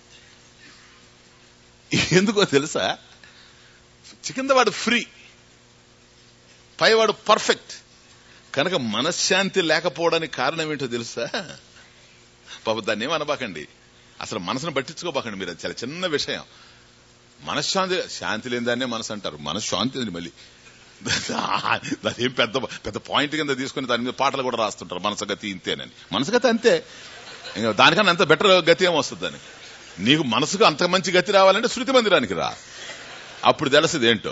ఎందుకో తెలుసా కింద వాడు ఫ్రీ పైవాడు పర్ఫెక్ట్ కనుక మనశ్శాంతి లేకపోవడానికి కారణం ఏంటో తెలుసా పాప దాన్ని ఏమనబాకండి అసలు మనసును పట్టించుకోబాకండి మీరు అది చాలా చిన్న విషయం మనశ్శాంతి శాంతి లేని దాన్నే మనసు అంటారు మనశ్శాంతి అని మళ్ళీ అదేం పెద్ద పెద్ద పాయింట్ కింద తీసుకుని దాని మీద పాటలు కూడా రాస్తుంటారు మనసగతి ఇంతేనని మనసుగతి అంతే ఇంకా దానికన్నా అంత బెటర్ గతి ఏం వస్తుందని నీకు మనసుకు అంత మంచి గతి రావాలంటే శృతి మందిరానికి రా అప్పుడు తెలుస్తుంది ఏంటో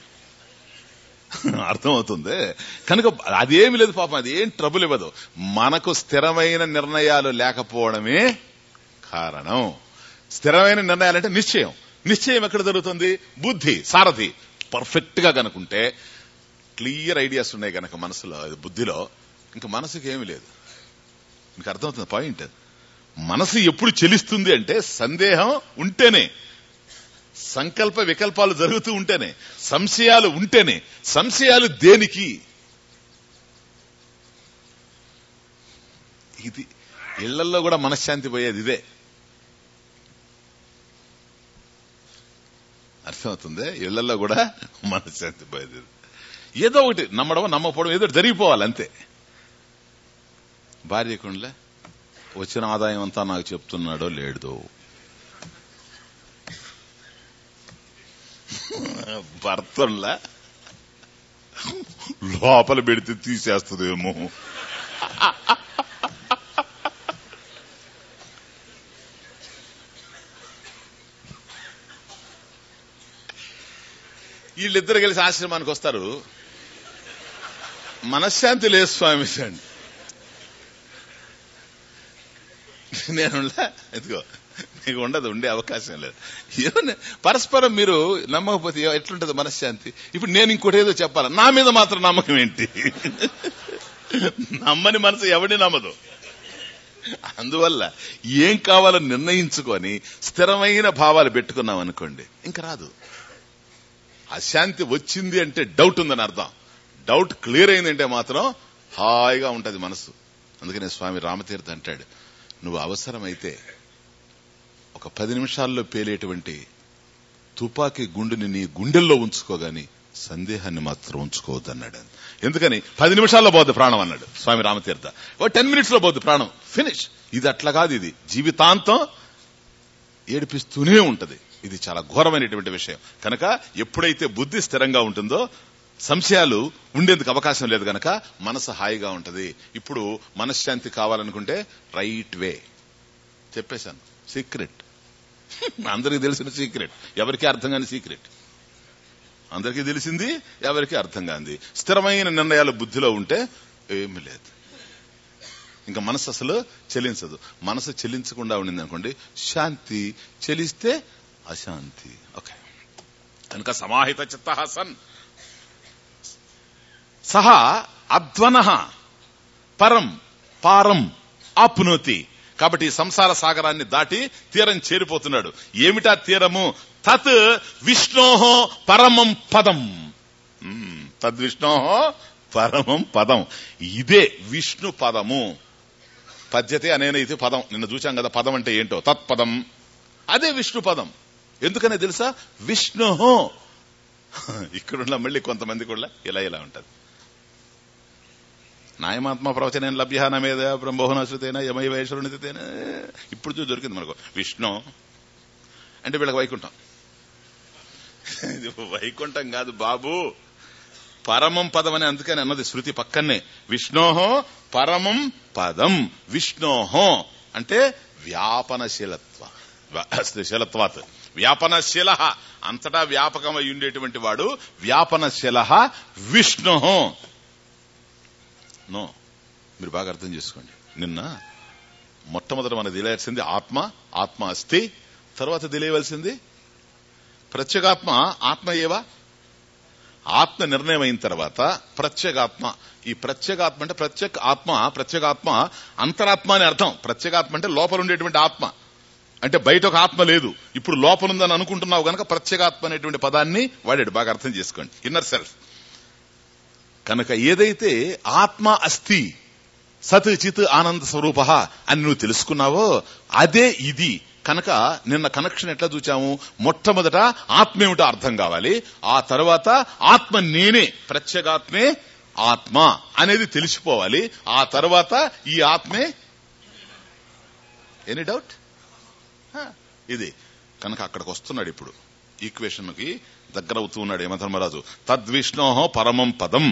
అర్థమవుతుంది కనుక అదేమి లేదు పాపం అది ఏం ట్రబుల్ ఇవ్వదు మనకు స్థిరమైన నిర్ణయాలు లేకపోవడమే కారణం స్థిరమైన నిర్ణయాలంటే నిశ్చయం నిశ్చయం ఎక్కడ జరుగుతుంది బుద్ధి సారథి పర్ఫెక్ట్ గా కనుకుంటే క్లియర్ ఐడియాస్ ఉన్నాయి గనక మనసులో అది బుద్ధిలో ఇంకా మనసుకి ఏమీ లేదు మీకు అర్థమవుతుంది పాయింట్ మనసు ఎప్పుడు చెలిస్తుంది అంటే సందేహం ఉంటేనే సంకల్ప వికల్పాలు జరుగుతూ ఉంటేనే సంశయాలు ఉంటేనే సంశయాలు దేనికి ఇది ఇళ్లలో కూడా మనశ్శాంతి పోయేది ఇదే అర్థమవుతుంది ఇళ్లలో కూడా మనశ్శాంతి పోయేది ఇది. ఏదో ఒకటి నమ్మడం నమ్మకపోవడం ఏదో ఒకటి జరిగిపోవాలి అంతే భార్యకుండలే వచ్చిన ఆదాయం అంతా నాకు చెప్తున్నాడో లేదో భర్తల్లా లోపల పెడితే తీసేస్తుందేమో వీళ్ళిద్దరు కలిసి ఆశ్రమానికి వస్తారు మనశ్శాంతి లేదు స్వామి అండి నేను ఎదుగో నీకు ఉండదు ఉండే అవకాశం లేదు ఏమన్నా పరస్పరం మీరు నమ్మకపోతే ఏ- ఎట్లుంటది మనశ్శాంతి ఇప్పుడు నేను ఇంకోటి ఏదో చెప్పాలి నా మీద మాత్రం నమ్మకం ఏంటి నమ్మని మనసు ఎవడిని నమ్మదు అందువల్ల ఏం కావాలో నిర్ణయించుకొని స్థిరమైన భావాలు పెట్టుకున్నాం అనుకోండి ఇంకా రాదు అశాంతి వచ్చింది అంటే డౌట్ ఉందని అర్థం డౌట్ క్లియర్ అయిందంటే మాత్రం హాయిగా ఉంటది మనసు అందుకనే స్వామి రామతీర్థ అంటాడు నువ్వు అవసరమైతే ఒక పది నిమిషాల్లో పేలేటువంటి తుపాకీ గుండుని నీ గుండెల్లో ఉంచుకోగాని సందేహాన్ని మాత్రం ఉంచుకోవద్దన్నాడు ఎందుకని పది నిమిషాల్లో పోద్ది ప్రాణం అన్నాడు స్వామి రామతీర్థ ఓ టెన్ మినిట్స్ లో పోద్ది ప్రాణం ఫినిష్ ఇది అట్లా కాదు ఇది జీవితాంతం ఏడిపిస్తూనే ఉంటది ఇది చాలా ఘోరమైనటువంటి విషయం కనుక ఎప్పుడైతే బుద్ధి స్థిరంగా ఉంటుందో సంశయాలు ఉండేందుకు అవకాశం లేదు గనక మనసు హాయిగా ఉంటది ఇప్పుడు మనశ్శాంతి కావాలనుకుంటే రైట్ వే చెప్పేశాను సీక్రెట్ అందరికి తెలిసిన సీక్రెట్ ఎవరికి అర్థం కాని సీక్రెట్ అందరికీ తెలిసింది ఎవరికి అర్థం కాంది స్థిరమైన నిర్ణయాలు బుద్ధిలో ఉంటే ఏమీ లేదు ఇంకా మనసు అసలు చెలించదు మనసు చెలించకుండా ఉండింది అనుకోండి శాంతి చెలిస్తే అశాంతి ఓకే కనుక సమాహిత చిత్త సన్ సహా అధ్వన పరం పారం ఆప్నోతి కాబట్టి ఈ సంసార సాగరాన్ని దాటి తీరం చేరిపోతున్నాడు ఏమిటా తీరము తత్ విష్ణోహో పరమం పదం మ్మ్. తద్విష్ణోహో పరమం పదం ఇదే విష్ణు పదము పద్యతే అనేనైతే పదం నిన్న చూచాం కదా పదం అంటే ఏంటో తత్పదం అదే విష్ణు పదం ఎందుకనే తెలుసా విష్ణు ఇక్కడున్న మళ్ళీ కొంతమంది కూడా ఇలా ఇలా ఉంటది నాయమాత్మ ప్రవచనం లభ్య నమేద బ్రహ్మోహనాశ్రుతేన యమై వైశ్వరునితేన ఇప్పుడు చూసి దొరికింది మనకు విష్ణు అంటే వీళ్ళకి వైకుంఠం ఇది వైకుంఠం కాదు బాబు పరమం పదం అని అందుకని అన్నది శృతి పక్కనే విష్ణోహో పరమం పదం విష్ణోహో అంటే వ్యాపనశీలత్వ శీలత్వాత్ వ్యాపనశీల అంతటా వ్యాపకమై ఉండేటువంటి వాడు వ్యాపనశీల విష్ణు నో మీరు బాగా అర్థం చేసుకోండి నిన్న మొట్టమొదట మనకు తెలియాల్సింది ఆత్మ ఆత్మ అస్థి తర్వాత తెలియవలసింది ప్రత్యేగాత్మ ఆత్మ ఏవా ఆత్మ నిర్ణయం అయిన తర్వాత ప్రత్యేగాత్మ ఈ ప్రత్యేగాత్మ అంటే ప్రత్యేక ఆత్మ ప్రత్యేగాత్మ అంతరాత్మ అని అర్థం ప్రత్యేగాత్మ అంటే లోపల ఉండేటువంటి ఆత్మ అంటే బయట ఒక ఆత్మ లేదు ఇప్పుడు లోపల ఉందని అనుకుంటున్నావు గనక ప్రత్యేగాత్మ అనేటువంటి పదాన్ని వాడాడు బాగా అర్థం చేసుకోండి ఇన్నర్ సెల్ఫ్ కనుక ఏదైతే ఆత్మ అస్థి సత్ చిత్ ఆనంద స్వరూప అని నువ్వు తెలుసుకున్నావో అదే ఇది కనుక నిన్న కనెక్షన్ ఎట్లా చూచాము మొట్టమొదట ఆత్మ ఏమిటో అర్థం కావాలి ఆ తర్వాత ఆత్మ నేనే ప్రత్యేగాత్మే ఆత్మ అనేది తెలిసిపోవాలి ఆ తర్వాత ఈ ఆత్మే ఎనీ డౌట్ ఇది కనుక అక్కడికి వస్తున్నాడు ఇప్పుడు ఈక్వేషన్ కి దగ్గర అవుతూ ఉన్నాడు యమధర్మరాజు తద్విష్ణో పరమం పదం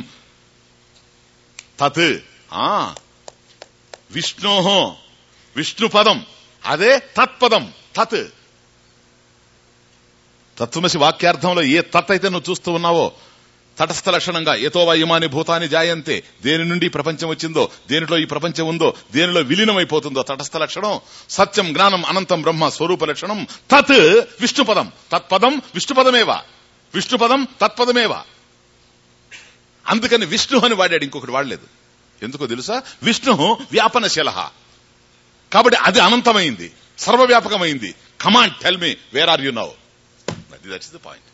తత్ ఆ విష్ణో విష్ణు పదం అదే తత్పదం తత్ తత్వమసి వాక్యార్థంలో ఏ తత్ అయితే నువ్వు చూస్తూ ఉన్నావో తటస్థ లక్షణంగా ఏతో ఇమాని భూతాన్ని జాయంతే దేని నుండి ఈ ప్రపంచం వచ్చిందో దేనిలో ఈ ప్రపంచం ఉందో దేనిలో విలీనమైపోతుందో తటస్థ లక్షణం సత్యం జ్ఞానం అనంతం బ్రహ్మ స్వరూప లక్షణం తత్ విష్ణుపదం తత్పదం విష్ణుపదమేవా విష్ణుపదం తత్పదమేవా అందుకని విష్ణు అని వాడాడు ఇంకొకటి వాడలేదు ఎందుకో తెలుసా విష్ణు వ్యాపనశీల కాబట్టి అది అనంతమైంది సర్వవ్యాపకమైంది command tell me where are you now that's the point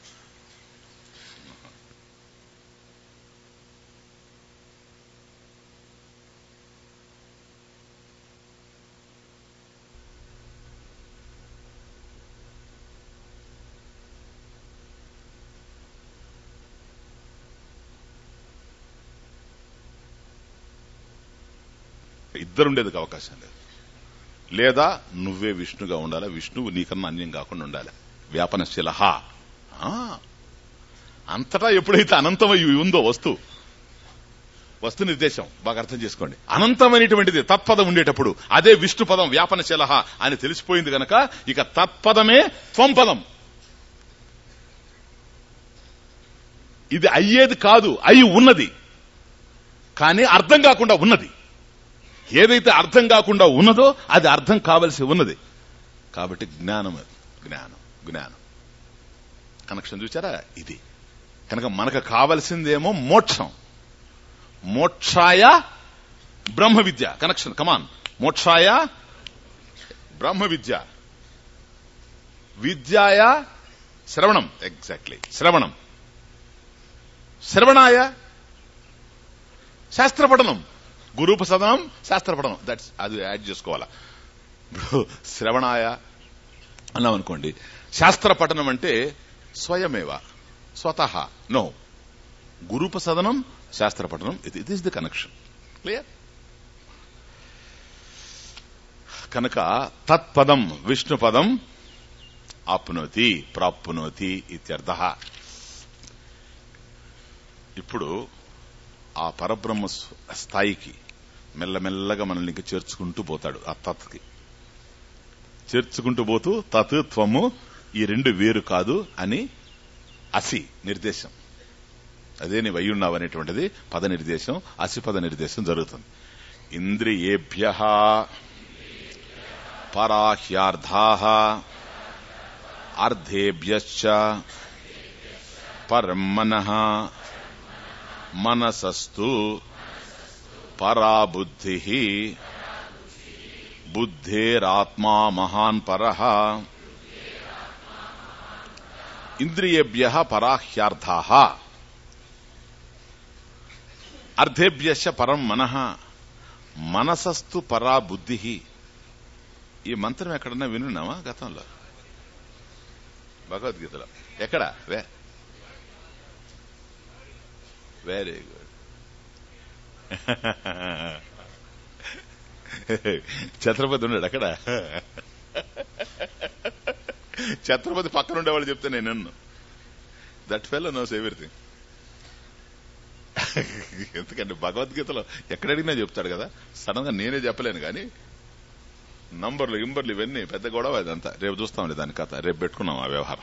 ఇద్దరుండేందుకు అవకాశం లేదు లేదా నువ్వే విష్ణుగా ఉండాలా విష్ణువు నీకన్నా అన్యం కాకుండా ఉండాలి వ్యాపనశీల అంతటా ఎప్పుడైతే అనంతమై ఉందో వస్తువు వస్తు నిర్దేశం బాగా అర్థం చేసుకోండి అనంతమైనటువంటిది తత్పదం ఉండేటప్పుడు అదే విష్ణు పదం వ్యాపనశీల అని తెలిసిపోయింది గనక ఇక తత్పదమే త్వం పదం ఇది అయ్యేది కాదు అయి ఉన్నది కానీ అర్థం కాకుండా ఉన్నది ఏదైతే అర్థం కాకుండా ఉన్నదో అది అర్థం కావలసి ఉన్నది కాబట్టి జ్ఞానం అది జ్ఞానం జ్ఞానం కనెక్షన్ చూచారా ఇది కనుక మనకు కావలసిందేమో మోక్షం మోక్షాయ బ్రహ్మ విద్య కనెక్షన్ కమాన్ మోక్షాయ బ్రహ్మ విద్య విద్యాయ శ్రవణం ఎగ్జాక్ట్లీ శ్రవణం శ్రవణాయ శాస్త్ర పఠనం గురూప సదనం శాస్త్ర పఠనం దట్స్ అది యాడ్ చేసుకోవాలా ఇప్పుడు శ్రవణాయ అన్నాం అనుకోండి శాస్త్ర పఠనం అంటే స్వయమేవ స్వతహ నో గురూప సదనం శాస్త్ర పఠనం ఇది it is the connection clear కనుక తత్పదం విష్ణు పదం ఆప్నోతి ప్రాప్నోతి ఇత్యర్థ ఇప్పుడు ఆ పరబ్రహ్మ స్థాయికి మెల్లమెల్లగా మనల్ని ఇంకా చేర్చుకుంటూ పోతాడు ఆ తత్కి చేర్చుకుంటూ పోతూ తత్ త్వము ఈ రెండు వేరు కాదు అని అసి నిర్దేశం అదే నీవు అయ్యున్నావు అనేటువంటిది పద నిర్దేశం అసి పద నిర్దేశం జరుగుతుంది ఇంద్రియేభ్య పరాహ్యార్థా అర్ధేభ్యశ్చ పరమన మనసస్తు పరా బుద్ధి బుద్ధేరాత్మా మహాన్ పర ఇంద్రియేభ్య పరాహ్యార్థా అర్ధేభ్యశ పరం మనః మనసస్తు పరా బుద్ధి ఈ మంత్రం ఎక్కడన్నా వినున్నావా గతంలో భగవద్గీతలో ఎక్కడ వే వెరీ గుడ్ ఛత్రపతి ఉన్నాడు అక్కడ ఛత్రపతి పక్కన ఉండేవాళ్ళు చెప్తే నేను నన్ను దట్ ఫెల్ నోస్ ఎవ్రీథింగ్ ఎందుకంటే భగవద్గీతలో ఎక్కడ అడిగినా చెప్తాడు కదా సడన్ గా నేనే చెప్పలేను కానీ నంబర్లు ఇంబర్లు ఇవన్నీ పెద్ద గొడవ ఇదంతా రేపు చూస్తాంలే దాని కథ రేపు పెట్టుకున్నాం ఆ వ్యవహారం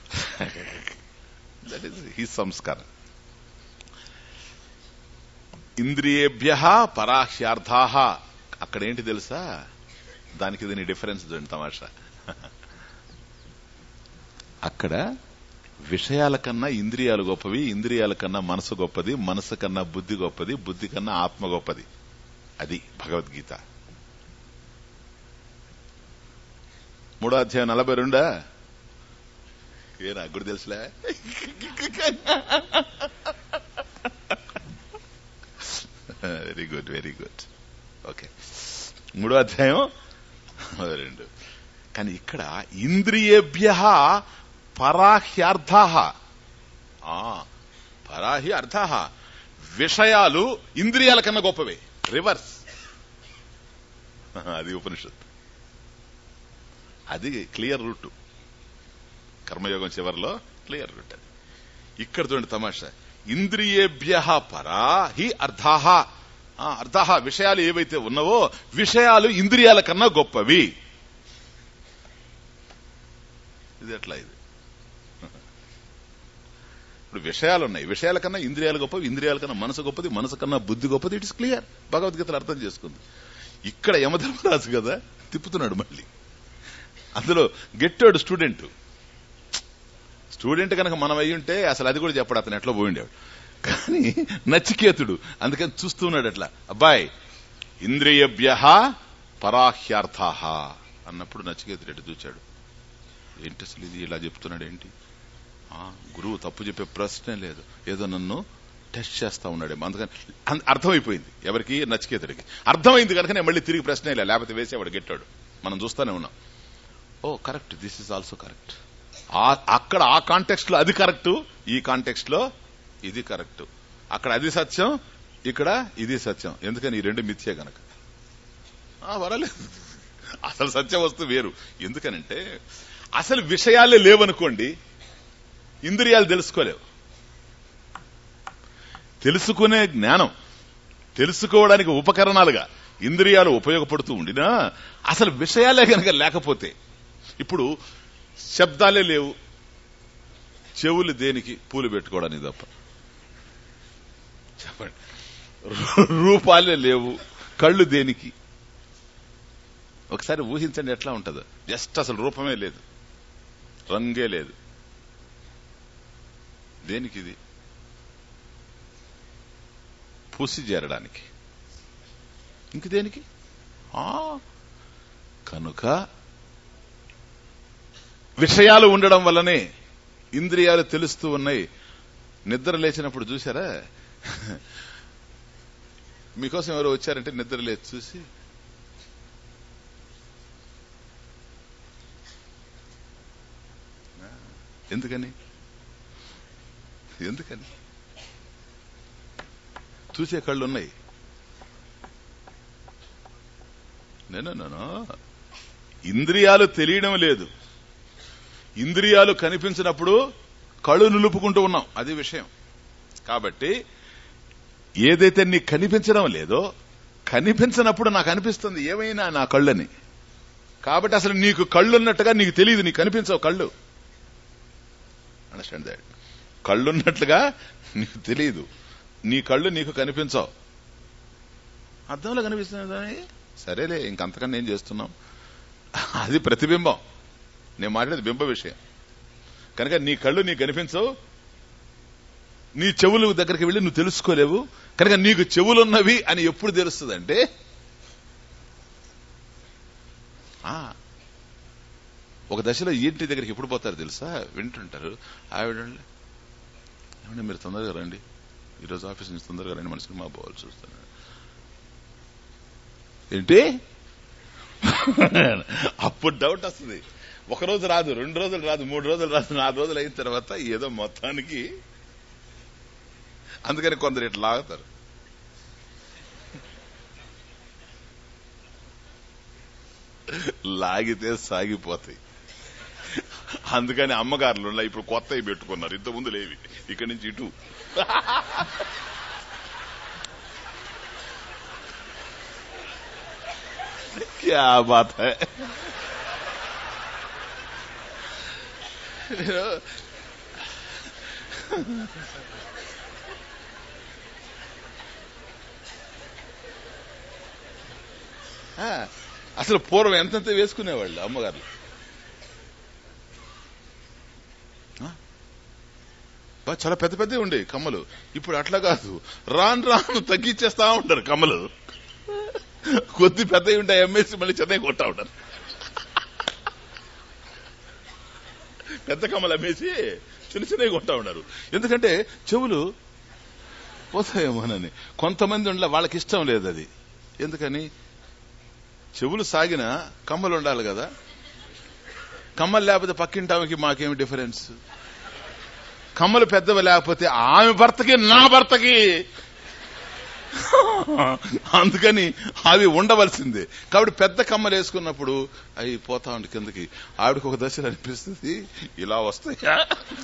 దట్ ఈస్ హీ సంస్కారం ఇంద్రియేభ్య పరాహ్యార్థా అక్కడ ఏంటి తెలుసా దానికి దీని డిఫరెన్స్ చూడండి తమాషా అక్కడ విషయాల కన్నా ఇంద్రియాలు గొప్పవి ఇంద్రియాల కన్నా మనసు గొప్పది మనసు కన్నా బుద్ధి గొప్పది బుద్ధి కన్నా ఆత్మ గొప్పది అది భగవద్గీత మూడో అధ్యాయం నలభై రెండా ఏ నాకు కూడా తెలుసులే very good very good okay మూడో అధ్యాయం నలభై రెండు కానీ ఇక్కడ ఇంద్రియేభ్య పరాహ్యార్థ పరాహి అర్థ విషయాలు ఇంద్రియాల కన్నా గొప్పవే రివర్స్ అది ఉపనిషత్ అది క్లియర్ రూట్ కర్మయోగం చివరిలో క్లియర్ రూట్ అది ఇక్కడ చూడండి తమాషా ఇంద్రియేభ్య పరా హి అర్థాహ అర్థాహ విషయాలు ఏవైతే ఉన్నావో విషయాలు ఇంద్రియాల కన్నా గొప్పవి ఇది ఎట్లా ఇది ఇప్పుడు విషయాలు ఉన్నాయి విషయాల కన్నా ఇంద్రియాలు గొప్పవి ఇంద్రియాల కన్నా మనసు గొప్పది మనసు కన్నా బుద్ధి గొప్పది ఇట్ ఇస్ క్లియర్ భగవద్గీతలు అర్థం చేసుకుంది ఇక్కడ యమధర్మరాజు కదా తిప్పుతున్నాడు మళ్ళీ అందులో గెట్టాడు స్టూడెంట్ స్టూడెంట్ కనుక మనం అయి ఉంటే అసలు అది కూడా చెప్పడు అతను ఎట్లా పోయిండేవాడు కానీ నచికేతుడు అందుకని చూస్తున్నాడు అట్లా అబ్బాయి ఇంద్రియభ్య పరాహ్యార్థ అన్నప్పుడు నచికేతుడు ఎటు చూచాడు ఏంటి అసలు ఇది ఇలా చెప్తున్నాడు ఏంటి ఆ, గురువు తప్పు చెప్పే ప్రశ్నే లేదు ఏదో నన్ను టెస్ట్ చేస్తా ఉన్నాడేమో అందుకని అన్- అర్థమైపోయింది ఎవరికి నచికేతుడికి అర్థమైంది కనుక నేను మళ్ళీ తిరిగి ప్రశ్న ఇలా లేకపోతే వేసేవాడు గెట్టాడు మనం చూస్తానే ఉన్నాం ఓ correct this is also correct అక్కడ ఆ కాంటెక్స్ట్ లో అది కరెక్ట్ ఈ కాంటెక్స్ట్ లో ఇది కరెక్ట్ అక్కడ అది సత్యం ఇక్కడ ఇది సత్యం ఎందుకని ఈ రెండు మిథ్యే గనక ఆ, పర్వాలేదు అసలు సత్య వస్తువు వేరు ఎందుకనంటే అసలు విషయాలే లేవనుకోండి ఇంద్రియాలు తెలుసుకోలేవు తెలుసుకునే జ్ఞానం తెలుసుకోవడానికి ఉపకరణాలుగా ఇంద్రియాలు ఉపయోగపడుతూ ఉండినా అసలు విషయాలే కనుక లేకపోతే ఇప్పుడు శబ్దాలే లేవు చెవులు దేనికి పూలు పెట్టుకోవడానికి తప్ప చెప్పండి రూ- రూపాలే లేవు కళ్ళు దేనికి ఒకసారి ఊహించండి ఎట్లా ఉంటుందో జస్ట్ అసలు రూపమే లేదు రంగే లేదు దేనికి ఇది పూసి చేరడానికి ఇంక దేనికి ఆ, కనుక విషయాలు ఉండడం వల్లనే ఇంద్రియాలు తెలుస్తూ ఉన్నాయి నిద్ర లేచినప్పుడు చూసారా మీకోసం ఎవరో వచ్చారంటే నిద్ర లేచి చూసి ఎందుకని ఎందుకని చూసే కళ్ళు ఉన్నాయి నేను నేను ఇంద్రియాలు తెలియడం లేదు ఇంద్రియాలు కనిపించినప్పుడు కళ్ళు నిలుపుకుంటూ ఉన్నాం అది విషయం కాబట్టి ఏదైతే నీకు కనిపించడం లేదో కనిపించినప్పుడు నాకు అనిపిస్తుంది ఏమైనా నా కళ్ళని కాబట్టి అసలు నీకు కళ్ళు ఉన్నట్టుగా నీకు తెలియదు నీకు కనిపించవు కళ్ళు అండర్స్టాండ్ దాట్ కళ్ళున్నట్లుగా నీకు తెలియదు నీ కళ్ళు నీకు కనిపించవు అర్థంలో కనిపిస్తుంది సరేలే ఇంకంతకన్నా ఏం చేస్తున్నాం అది ప్రతిబింబం నేను మాట్లాడేది బింబ విషయం కనుక నీ కళ్ళు నీకు కనిపించవు నీ చెవులు దగ్గరికి వెళ్ళి నువ్వు తెలుసుకోలేవు కనుక నీకు చెవులున్నవి అని ఎప్పుడు తెలుస్తుందంటే ఆ, ఒక దశలో ఇంటి దగ్గరికి ఎప్పుడు పోతారు తెలుసా వింటుంటారు ఆవిడ ఏమంటే మీరు తొందరగా రండి ఈరోజు ఆఫీస్ నుంచి తొందరగా రండి మన సినిమా పోవాలి చూస్తాను ఏంటి అప్పుడు డౌట్ వస్తుంది ఒక రోజు రాదు రెండు రోజులు రాదు మూడు రోజులు రాదు నాలుగు రోజులు అయిన తర్వాత ఏదో మొత్తానికి అందుకని కొందరు ఇట్లా లాగుతారు లాగితే సాగిపోతాయి అందుకని అమ్మగారులు ఉన్నాయి, ఇప్పుడు కొత్తవి పెట్టుకున్నారు ఇంత ముందు లేవి ఇక్కడి నుంచి ఇటు क्या बात है ఆ, అసలు పూర్వం ఎంతెంత వేసుకునేవాళ్ళు అమ్మగారు బా చాలా పెద్ద పెద్దవి ఉండే కమ్మలు ఇప్పుడు అట్లా కాదు రాను రాను తగ్గించేస్తా ఉంటారు కమ్మలు కొద్ది పెద్దవి ఉంటాయి ఎంఎస్సి మళ్ళీ చెన్నై కొట్టా ఉంటారు పెద్ద కమ్మలు అమ్మేసి చిన్న చిన్నవి కొంటా ఉన్నారు ఎందుకంటే చెవులు పోతాయేమోనని కొంతమంది ఉండాలి వాళ్ళకి ఇష్టం లేదు అది ఎందుకని చెవులు సాగిన కమ్మలు ఉండాలి కదా కమ్మలు లేకపోతే పక్కింటామకి మాకేమి డిఫరెన్స్ కమ్మలు పెద్దవి లేకపోతే ఆమె భర్తకి నా భర్తకి అందుకని అవి ఉండవలసిందే కాబట్టి పెద్ద కమ్మలు వేసుకున్నప్పుడు అవి పోతా ఉండి కిందకి ఆవిడకి ఒక దశలో అనిపిస్తుంది ఇలా వస్తాయా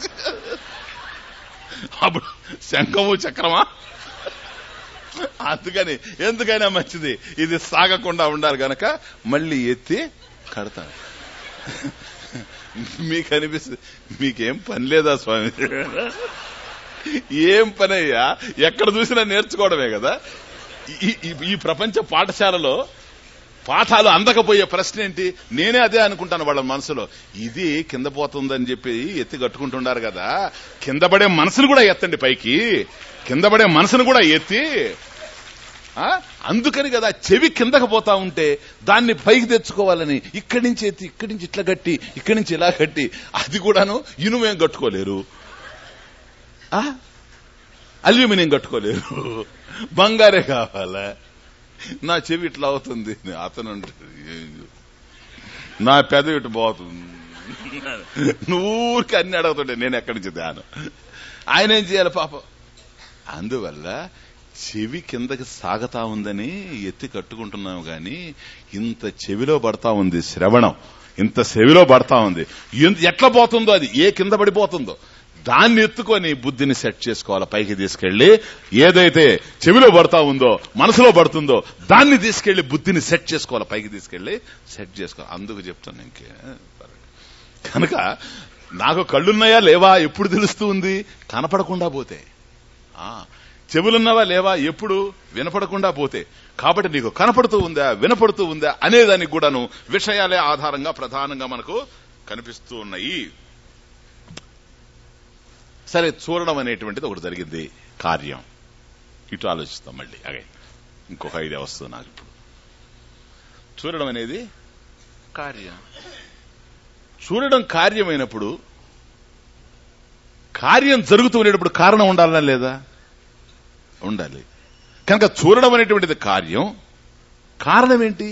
అప్పుడు శంఖము చక్రమా అందుకని ఎందుకైనా మంచిది ఇది సాగకుండా ఉండాలి గనక మళ్ళీ ఎత్తి కడతాను మీకు అనిపిస్తుంది మీకేం పని లేదా స్వామి ఏం పని అయ్యా ఎక్కడ చూసినా నేర్చుకోవడమే కదా ఈ- ఈ- ఈ ప్రపంచ పాఠశాలలో పాఠాలు అందకపోయే ప్రశ్న ఏంటి నేనే అదే అనుకుంటాను వాళ్ళ మనసులో ఇది కింద పోతుందని చెప్పి ఎత్తి కట్టుకుంటున్నారు కదా కింద పడే మనసును కూడా ఎత్తండి పైకి కింద పడే మనసును కూడా ఎత్తి ఆ? అందుకని కదా చెవి కిందకు పోతా ఉంటే దాన్ని పైకి తెచ్చుకోవాలని ఇక్కడి నుంచి ఎత్తి ఇక్కడి నుంచి ఇట్లా కట్టి ఇక్కడి నుంచి ఇలా కట్టి అది కూడాను ఇనుమేం కట్టుకోలేరు ఆ? అల్యూమినియం కట్టుకోలేరు బంగారే కావాలా నా చెవి ఇట్లా అవుతుంది అతను అంటాడు, "ఏం- నా పెదవి ఇటు పోతుంది నూరికి అన్ని అడుగుతుండే నేను ఎక్కడి నుంచి ధ్యానం ఆయన ఏం చేయాలి పాపం అందువల్ల చెవి కిందకి సాగతా ఉందని ఎత్తి కట్టుకుంటున్నాం గాని ఇంత చెవిలో పడతా ఉంది శ్రవణం ఇంత చెవిలో పడతా ఉంది ఎంత- ఎట్లా పోతుందో అది ఏ కింద పడిపోతుందో దాన్ని ఎత్తుకొని బుద్ధిని సెట్ చేసుకోవాలి పైకి తీసుకెళ్లి ఏదైతే చెవిలో పడతా ఉందో మనసులో పడుతుందో దాన్ని తీసుకెళ్లి బుద్ధిని సెట్ చేసుకోవాలి పైకి తీసుకెళ్లి సెట్ చేసుకోవాలి అందుకు చెప్తాను ఇంకే కనుక నాకు కళ్ళున్నాయా లేవా ఎప్పుడు తెలుస్తూ ఉంది కనపడకుండా పోతే ఆ చెవులున్నవా లేవా ఎప్పుడు వినపడకుండా పోతే కాబట్టి నీకు కనపడుతూ ఉందా వినపడుతూ ఉందా అనేదానికి కూడాను విషయాలే ఆధారంగా ప్రధానంగా మనకు కనిపిస్తూ ఉన్నాయి సరే చూడడం అనేటువంటిది ఒకటి జరిగింది కార్యం ఇటు ఆలోచిస్తాం మళ్ళీ అగే ఇంకొక ఐడియా వస్తుంది నాకు ఇప్పుడు చూడడం అనేది కార్యం చూడడం కార్యమైనప్పుడు కార్యం జరుగుతూ ఉండేటప్పుడు కారణం ఉండాలనా లేదా ఉండాలి కనుక చూడడం అనేటువంటిది కార్యం కారణం ఏంటి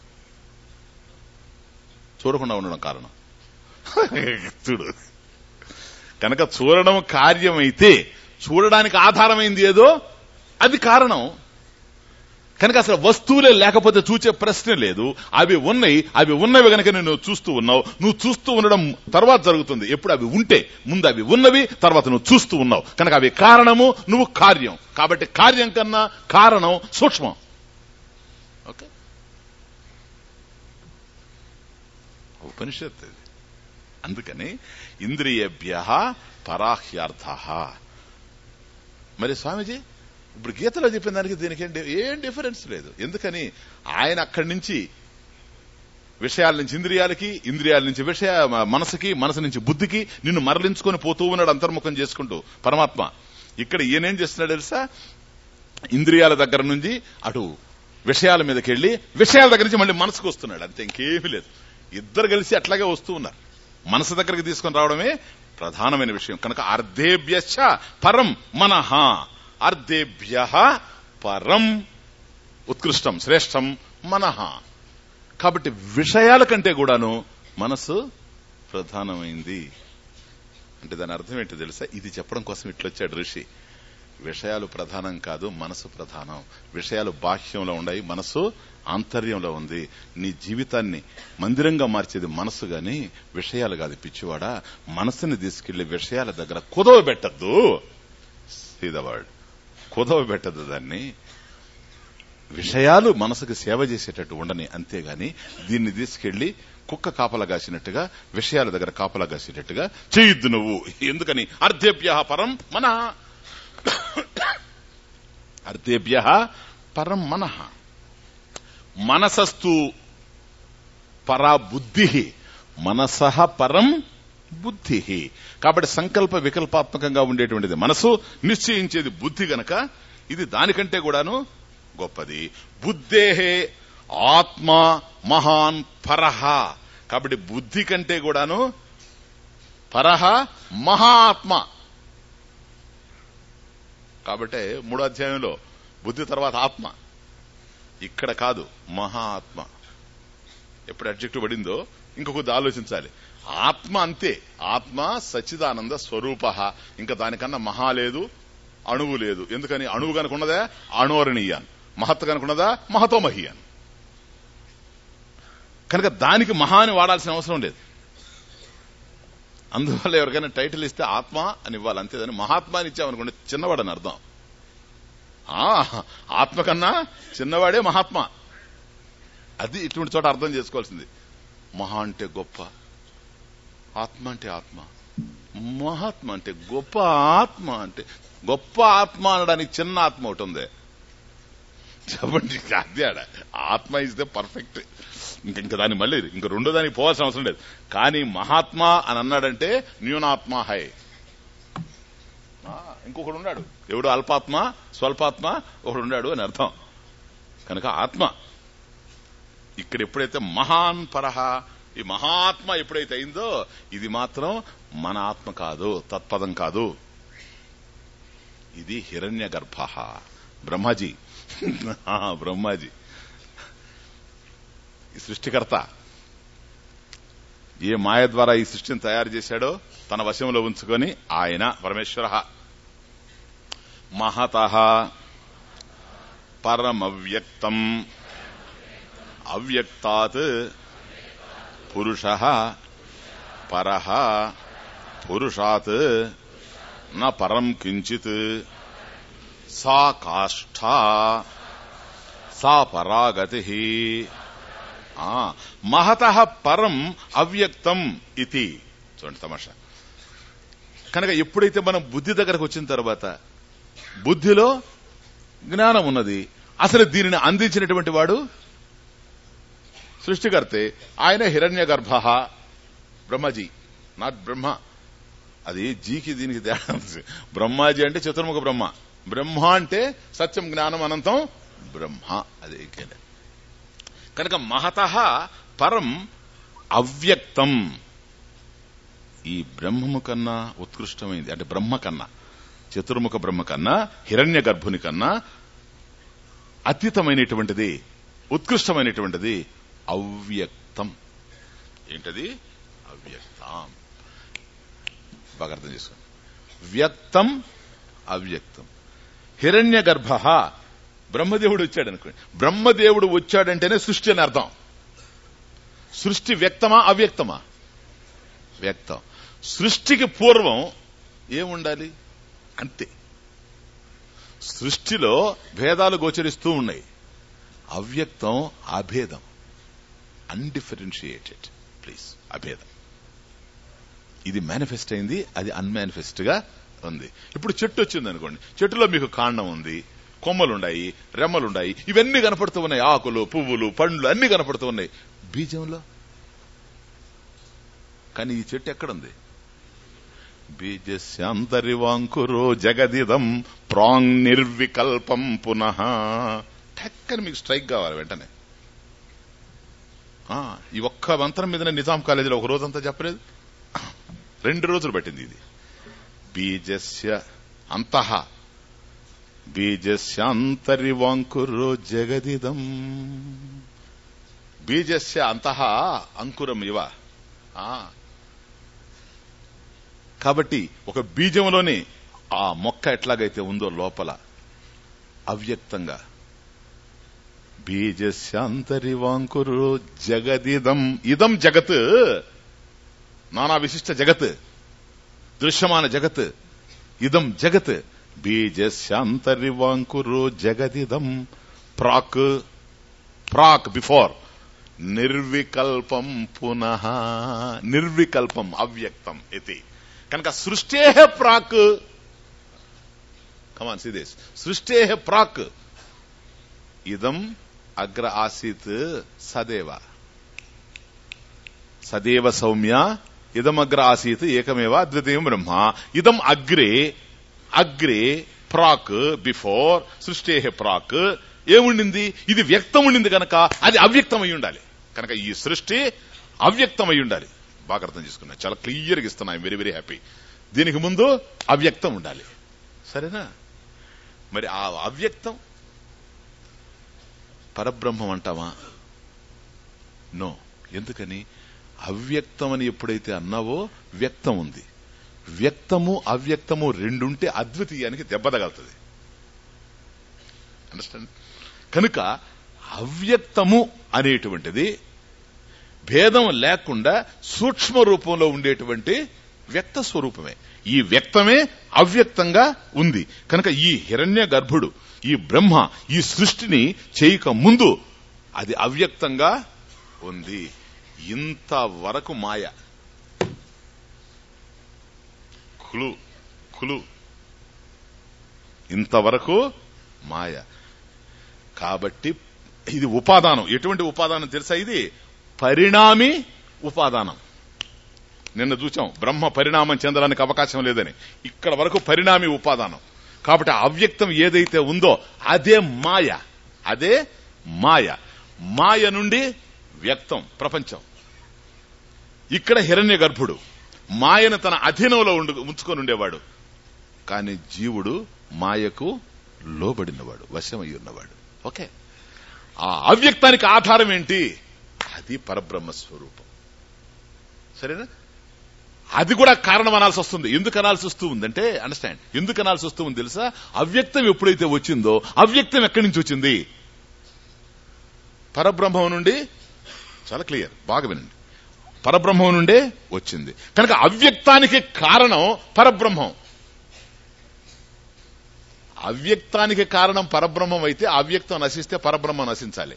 చూడకుండా ఉండడం కారణం చూడు కనుక చూడడం కార్యమైతే చూడడానికి ఆధారమైంది ఏదో అది కారణం కనుక అసలు వస్తువులే లేకపోతే చూచే ప్రశ్న లేదు అవి ఉన్నాయి అవి ఉన్నవి గనక నువ్వు చూస్తూ ఉన్నావు నువ్వు చూస్తూ ఉండడం తర్వాత జరుగుతుంది ఎప్పుడు అవి ఉంటే ముందు అవి ఉన్నవి తర్వాత నువ్వు చూస్తూ ఉన్నావు కనుక అవి కారణము నువ్వు కార్యం కాబట్టి కార్యం కన్నా కారణం సూక్ష్మం ఓకే ఉపనిషత్తు ఇది అందుకని ఇంద్రియభ్య పరాహ్యార్థ మరి స్వామీజీ ఇప్పుడు గీతలో చెప్పిన దానికి దీనికి ఏం డి- ఏం డిఫరెన్స్ లేదు ఎందుకని ఆయన అక్కడి నుంచి విషయాల నుంచి ఇంద్రియాలకి ఇంద్రియాల నుంచి విషయ మ- మనసుకి మనసు నుంచి బుద్ధికి నిన్ను మరలించుకొని పోతూ ఉన్నాడు అంతర్ముఖం చేసుకుంటూ పరమాత్మ ఇక్కడ ఈయనేం చేస్తున్నాడు తెలుసా ఇంద్రియాల దగ్గర నుంచి అటు విషయాల మీదకి వెళ్ళి విషయాల దగ్గర నుంచి మళ్ళీ మనసుకు వస్తున్నాడు అంతే ఇంకేమీ లేదు ఇద్దరు కలిసి అట్లాగే వస్తూ ఉన్నారు మనసు దగ్గరికి తీసుకొని రావడమే ప్రధానమైన విషయం కనుక అర్ధేభ్యశ్చ పరం మనహ అర్ధేభ్య పరం ఉత్కృష్టం శ్రేష్టం మనహ కాబట్టి విషయాల కంటే కూడాను మనసు ప్రధానమైంది అంటే దాని అర్థం ఏంటి తెలుసా ఇది చెప్పడం కోసం ఇట్లొచ్చాడు ఋషి విషయాలు ప్రధానం కాదు మనసు ప్రధానం విషయాలు బాహ్యంలో ఉన్నాయి మనసు ఆంతర్యంలో ఉంది నీ జీవితాన్ని మందిరంగా మార్చేది మనసు గాని విషయాలు కాదు పిచ్చివాడా మనసుని తీసుకెళ్లి విషయాల దగ్గర కుదవ పెట్టద్దు సీదవాడు కుదవ పెట్టద్దు దాన్ని విషయాలు మనసుకు సేవ చేసేటట్టు ఉండని అంతేగాని దీన్ని తీసుకెళ్లి కుక్క కాపలా కాసినట్టుగా విషయాల దగ్గర కాపలా కాసేటట్టుగా చేయొద్దు నువ్వు ఎందుకని అర్ధేభ్య పరం మన అర్ధేభ్య పరం మనః మనసస్తు పరా బుద్ధి మనసహ పరం బుద్ధి కాబట్టి సంకల్ప వికల్పాత్మకంగా ఉండేటువంటిది మనసు నిశ్చయించేది బుద్ధి గనక ఇది దానికంటే కూడాను గొప్పది బుద్ధేహే ఆత్మ మహాన్ పరహ కాబట్టి బుద్ధి కంటే కూడాను పరహ మహాత్మ కాబట్టి మూడో అధ్యాయంలో బుద్ధి తర్వాత ఆత్మ ఇక్కడ కాదు మహాత్మ ఎప్పుడు అడ్జెక్టివ్ పడిందో ఇంకొక ఆలోచించాలి ఆత్మ అంతే ఆత్మ సచ్చిదానంద స్వరూప ఇంకా దానికన్నా మహా లేదు అణువు లేదు ఎందుకని అణువు కనుకున్నదా అణోరణీయాన్ మహత్ కనుకున్నదా మహతో మహీయాన్ కనుక దానికి మహా అని వాడాల్సిన అవసరం లేదు అందువల్ల ఎవరికైనా టైటిల్ ఇస్తే ఆత్మ అని ఇవ్వాలి అంతేదని మహాత్మా అని ఇచ్చామనుకోండి చిన్నవాడని అర్థం ఆ ఆత్మ కన్నా చిన్నవాడే మహాత్మా అది ఇటువంటి చోట అర్థం చేసుకోవాల్సింది మహా అంటే గొప్ప ఆత్మ అంటే ఆత్మ మహాత్మ అంటే గొప్ప ఆత్మ అంటే గొప్ప ఆత్మ అనడానికి చిన్న ఆత్మ ఒకటి ఉంది చెప్పండి అదే ఆడ ఆత్మ ఇస్ ద పర్ఫెక్ట్ ఇంక ఇంకా దాన్ని మళ్ళీ ఇంక రెండో దానికి పోవాల్సిన అవసరం లేదు కానీ మహాత్మ అని అన్నాడంటే న్యూనాత్మ హై ఆ, ఇంకొకడు ఉన్నాడు ఎవడు అల్పాత్మ స్వల్పాత్మ ఒకడు ఉన్నాడు అని అర్థం కనుక ఆత్మ ఇక్కడ ఎప్పుడైతే మహాన్ పరహ ఈ మహాత్మ ఎప్పుడైతే అయిందో ఇది మాత్రం మన ఆత్మ కాదు తత్పదం కాదు ఇది హిరణ్య గర్భ బ్రహ్మాజీ ఆ, బ్రహ్మాజీ ఈ సృష్టికర్త ఏ మాయ ద్వారా ఈ సృష్టిని తయారు చేశాడో తన వశంలో ఉంచుకొని ఆయన పరమేశ్వర మహత పరమవ్యక్తం అవ్యక్తాత్ పురుష పర పురుషాత్ న పరం కించిత్ సా కాష్ఠా సా పరాగతి మహత పరం అవ్యక్తం ఇది చూడండి తమాషా కనుక ఎప్పుడైతే మనం బుద్ధి దగ్గరకు వచ్చిన తర్వాత బుద్ధిలో జ్ఞానం ఉన్నది అసలు దీనిని అందించినటువంటి వాడు సృష్టికర్తే ఆయన హిరణ్య గర్భ బ్రహ్మజీ నాట్ బ్రహ్మ అది జీకి దీనికి తేడా ఉంది. బ్రహ్మాజీ అంటే చతుర్ముఖ బ్రహ్మ బ్రహ్మ అంటే సత్యం జ్ఞానం అనంతం బ్రహ్మ అదే ఇంకేలే. కనుక మహత పరం అవ్యక్తం ఈ బ్రహ్మము కన్నా ఉత్కృష్టమైంది అంటే బ్రహ్మ కన్నా చతుర్ముఖ బ్రహ్మ కన్నా హిరణ్య గర్భుని కన్నా అతీతమైనటువంటిది ఉత్కృష్టమైనటువంటిది అవ్యక్తం ఏంటది అవ్యక్తం బాగా అర్థం చేసుకోండి వ్యక్తం అవ్యక్తం హిరణ్య గర్భ బ్రహ్మదేవుడు వచ్చాడు అనుకోండి బ్రహ్మదేవుడు వచ్చాడంటేనే సృష్టి అని అర్థం సృష్టి వ్యక్తమా అవ్యక్తమా వ్యక్తం సృష్టికి పూర్వం ఏముండాలి అంతే సృష్టిలో భేదాలు గోచరిస్తూ ఉన్నాయి అవ్యక్తం అభేదం అన్డిఫరెన్షియేటెడ్ ప్లీజ్ అభేదం ఇది మేనిఫెస్ట్ అయింది అది అన్మానిఫెస్ట్ గా ఉంది ఇప్పుడు చెట్టు వచ్చింది అనుకోండి చెట్టులో మీకు కాండం ఉంది కొమ్మలుండాయి రెమ్మలుండాయి ఇవన్నీ కనపడుతూ ఉన్నాయి ఆకులు పువ్వులు పండ్లు అన్ని కనపడుతూ ఉన్నాయి బీజంలో కానీ ఈ చెట్టు ఎక్కడుంది బీజస్యాంతరివాంకురో జగదిదం ప్రాంగ్ నిర్వికల్పం పునః టక్కని మీకు స్ట్రైక్ కావాలి వెంటనే ఆ, ఈ ఒక్క మంత్రం మీదనే నిజాం కాలేజీలో ఒక రోజంతా చెప్పలేదు రెండు రోజులు పట్టింది ఇది బీజస్య అంతః బీజస్యాంతరివాంకురో జగదిదం బీజస్య అంతః అంకురం ఇవ ఆ. కాబట్టి ఒక బీజంలోని ఆ మొక్క ఎట్లాగైతే ఉందో లోపల అవ్యక్తంగా బీజస్యాంతరివాంకురు జగదిదం ఇదం జగత్ నానా విశిష్ట జగత్ దృశ్యమాన జగత్ ఇదం జగత్ బీజస్యాంతరివాంకురు జగదిదం ప్రాక్ ప్రాక్ బిఫోర్ నిర్వికల్పం పునః నిర్వికల్పం అవ్యక్తం ఇది కనుక సృష్టే ప్రాక్ కమాన్ సిదేశ్ సృష్టే ప్రాక్ ఇదం అగ్ర ఆసీత్ సదేవ సదేవ సౌమ్య ఇదమగ్ర ఆసీత్ ఏకమేవ అద్వితీయం బ్రహ్మ ఇదం అగ్రే అగ్రే ప్రాక్ బిఫోర్ సృష్టే ప్రాక్ ఏముండింది ఇది వ్యక్తం ఉండింది కనుక అది అవ్యక్తం అయి ఉండాలి కనుక ఈ సృష్టి అవ్యక్తం అయి ఉండాలి బాగా అర్థం చేసుకున్నా చాలా క్లియర్గా ఇస్తున్నా వెరీ వెరీ హ్యాపీ దీనికి ముందు అవ్యక్తం ఉండాలి సరేనా మరి ఆ అవ్యక్తం పరబ్రహ్మం అంటావా నో ఎందుకని అవ్యక్తం అని ఎప్పుడైతే అన్నావో వ్యక్తం ఉంది వ్యక్తము అవ్యక్తము రెండుంటే అద్వితీయానికి దెబ్బ తగలుతుంది అండర్స్టాండ్ కనుక అవ్యక్తము అనేటువంటిది భేదం లేకుండా సూక్ష్మ రూపంలో ఉండేటువంటి వ్యక్త స్వరూపమే ఈ వ్యక్తమే అవ్యక్తంగా ఉంది కనుక ఈ హిరణ్య గర్భుడు ఈ బ్రహ్మ ఈ సృష్టిని చేయక ముందు అది అవ్యక్తంగా ఉంది ఇంతవరకు మాయ కులు కులు ఇంతవరకు మాయ కాబట్టి ఇది ఉపాదానం ఎటువంటి ఉపాదానం తెలుసా ఇది పరిణామి ఉపాదానం నిన్న చూచాం బ్రహ్మ పరిణామం చెందడానికి అవకాశం లేదని ఇక్కడ వరకు పరిణామి ఉపాదానం కాబట్టి అవ్యక్తం ఏదైతే ఉందో అదే మాయ అదే మాయ మాయ నుండి వ్యక్తం ప్రపంచం ఇక్కడ హిరణ్య గర్భుడు మాయను తన అధీనంలో ఉండు ఉంచుకొని ఉండేవాడు కానీ జీవుడు మాయకు లోబడినవాడు వశమై ఉన్నవాడు ఓకే ఆ అవ్యక్తానికి ఆధారం ఏంటి అది పరబ్రహ్మ స్వరూపం సరేనా అది కూడా కారణం అనాల్సి వస్తుంది ఎందుకు అనాల్సి వస్తూ ఉందంటే అండర్స్టాండ్ ఎందుకు అనాల్సి వస్తూ ఉంది తెలుసా అవ్యక్తం ఎప్పుడైతే వచ్చిందో అవ్యక్తం ఎక్కడి నుంచి వచ్చింది పరబ్రహ్మం నుండి చాలా క్లియర్ బాగా వినండి పరబ్రహ్మం నుండే వచ్చింది కనుక అవ్యక్తానికి కారణం పరబ్రహ్మం అవ్యక్తానికి కారణం పరబ్రహ్మం అయితే అవ్యక్తం నశిస్తే పరబ్రహ్మం నశించాలి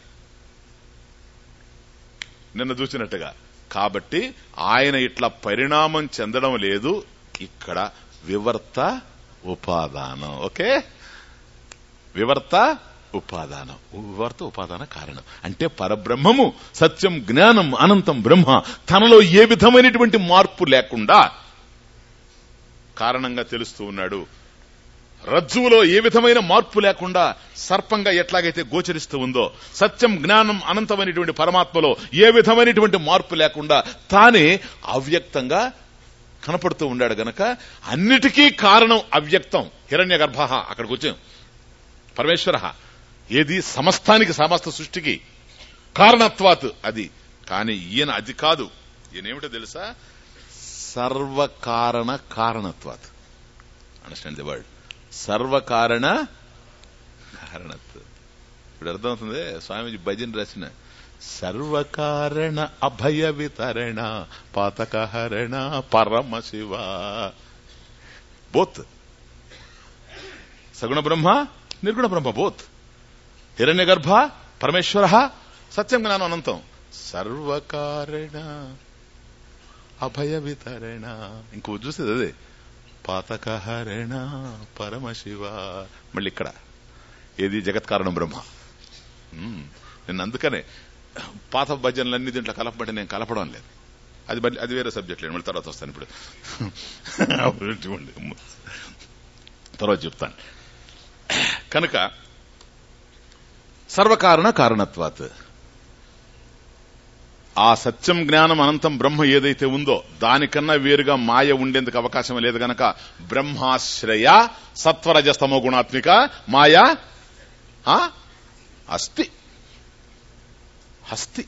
నిన్న చూసినట్టుగా కాబట్టి ఆయన ఇట్లా పరిణామం చెందడం లేదు ఇక్కడ వివర్త ఉపాదానం ఓకే వివర్త ఉపాదానం వివర్త ఉపాదాన కారణం అంటే పరబ్రహ్మము సత్యం జ్ఞానం అనంతం బ్రహ్మ తనలో ఏ విధమైనటువంటి మార్పు లేకుండా కారణంగా తెలుస్తూ ఉన్నాడు రజ్జువులో ఏ విధమైన మార్పు లేకుండా సర్పంగా ఎట్లాగైతే గోచరిస్తూ ఉందో సత్యం జ్ఞానం అనంతమైనటువంటి పరమాత్మలో ఏ విధమైనటువంటి మార్పు లేకుండా తానే అవ్యక్తంగా కనపడుతూ ఉన్నాడు గనక అన్నిటికీ కారణం అవ్యక్తం హిరణ్య గర్భ అక్కడికి వచ్చాం పరమేశ్వర ఏది సమస్తానికి సమస్త సృష్టికి కారణత్వాత్ అది కానీ ఈయన అది కాదు ఈయన ఏమిటో తెలుసా సర్వకారణ కారణత్వాత్ అండర్స్టాండ్ ది వర్డ్ సర్వకారణ కారణత్వ ఇప్పుడు అర్థమవుతుంది స్వామీజీ భజన్ రాసిన సర్వకారణ అభయ వితరణ పాతకహరణ పరమశివ బోత్ సగుణ బ్రహ్మ నిర్గుణ బ్రహ్మ బోత్ హిరణ్య గర్భ పరమేశ్వర సత్యం జ్ఞానం అనంతం సర్వకారణ అభయ వితరణ ఇంకో చూసేది అదే పాతకహరణ పరమశివ మళ్ళీ ఇక్కడ ఏది జగత్కారణం బ్రహ్మ ఉమ్, నేను అందుకనే పాత భజనలన్నీ దీంట్లో కలపబడి నేను కలపడం లేదు అది మళ్ళీ- అది వేరే సబ్జెక్ట్ లేదు మళ్ళీ తర్వాత వస్తాను ఇప్పుడు ఇవ్వండి. తర్వాత చెప్తాను కనుక సర్వకారణ కారణత్వాత్ ఆ సత్యం జ్ఞానం అనంతం బ్రహ్మ ఏదైతే ఉందో దానికన్నా వేరుగా మాయ ఉండేందుకు అవకాశం లేదు గనక బ్రహ్మాశ్రయ సత్వరజస్తమో గుణాత్మిక మాయ ఆ? అస్తి హస్తి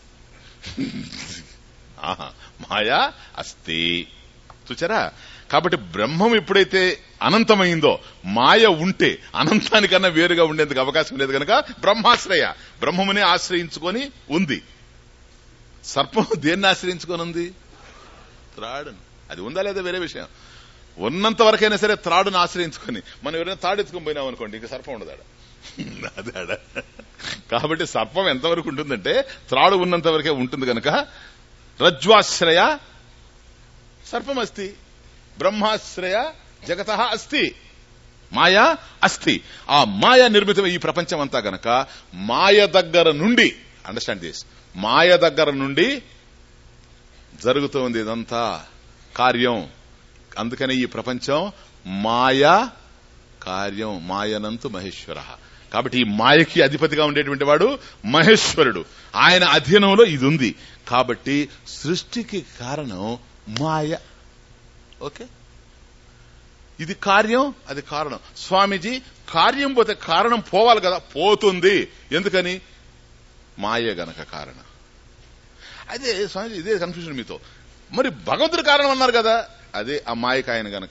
ఆహా, మాయా అస్తి చూచారా కాబట్టి బ్రహ్మం ఎప్పుడైతే అనంతమైందో మాయ ఉంటే అనంతానికన్నా వేరుగా ఉండేందుకు అవకాశం లేదు కనుక బ్రహ్మాశ్రయ బ్రహ్మమునే ఆశ్రయించుకొని ఉంది సర్పం దేన్ని ఆశ్రయించుకొని ఉంది త్రాడును అది ఉందా లేదా వేరే విషయం ఉన్నంత వరకైనా సరే త్రాడును ఆశ్రయించుకొని మనం ఎవరైనా తాడు ఎత్తుకొని పోయినాం అనుకోండి ఇంకా సర్పం ఉండదాడ అదాడ కాబట్టి సర్పం ఎంతవరకు ఉంటుందంటే త్రాడు ఉన్నంత వరకే ఉంటుంది కనుక రజ్వాశ్రయ సర్పం అస్తి బ్రహ్మాశ్రయ జగత అస్తి మాయ అస్థి ఆ మాయ నిర్మితమే ఈ ప్రపంచం అంతా గనక మాయ దగ్గర నుండి అండర్స్టాండ్ దిస్ మాయ దగ్గర నుండి జరుగుతోంది ఇదంతా కార్యం అందుకని ఈ ప్రపంచం మాయ కార్యం మాయనంతు మహేశ్వర కాబట్టి ఈ మాయకి అధిపతిగా ఉండేటువంటి వాడు మహేశ్వరుడు ఆయన అధీనంలో ఇది ఉంది కాబట్టి సృష్టికి కారణం మాయ ఓకే ఇది కార్యం అది కారణం స్వామీజీ కార్యం పోతే కారణం పోవాలి కదా పోతుంది ఎందుకని మాయే గనక కారణం అదే స్వామీజీ ఇదే కన్ఫ్యూజన్ మీతో మరి భగవంతుడి కారణం అన్నారు కదా అదే ఆ మాయకు ఆయన గనక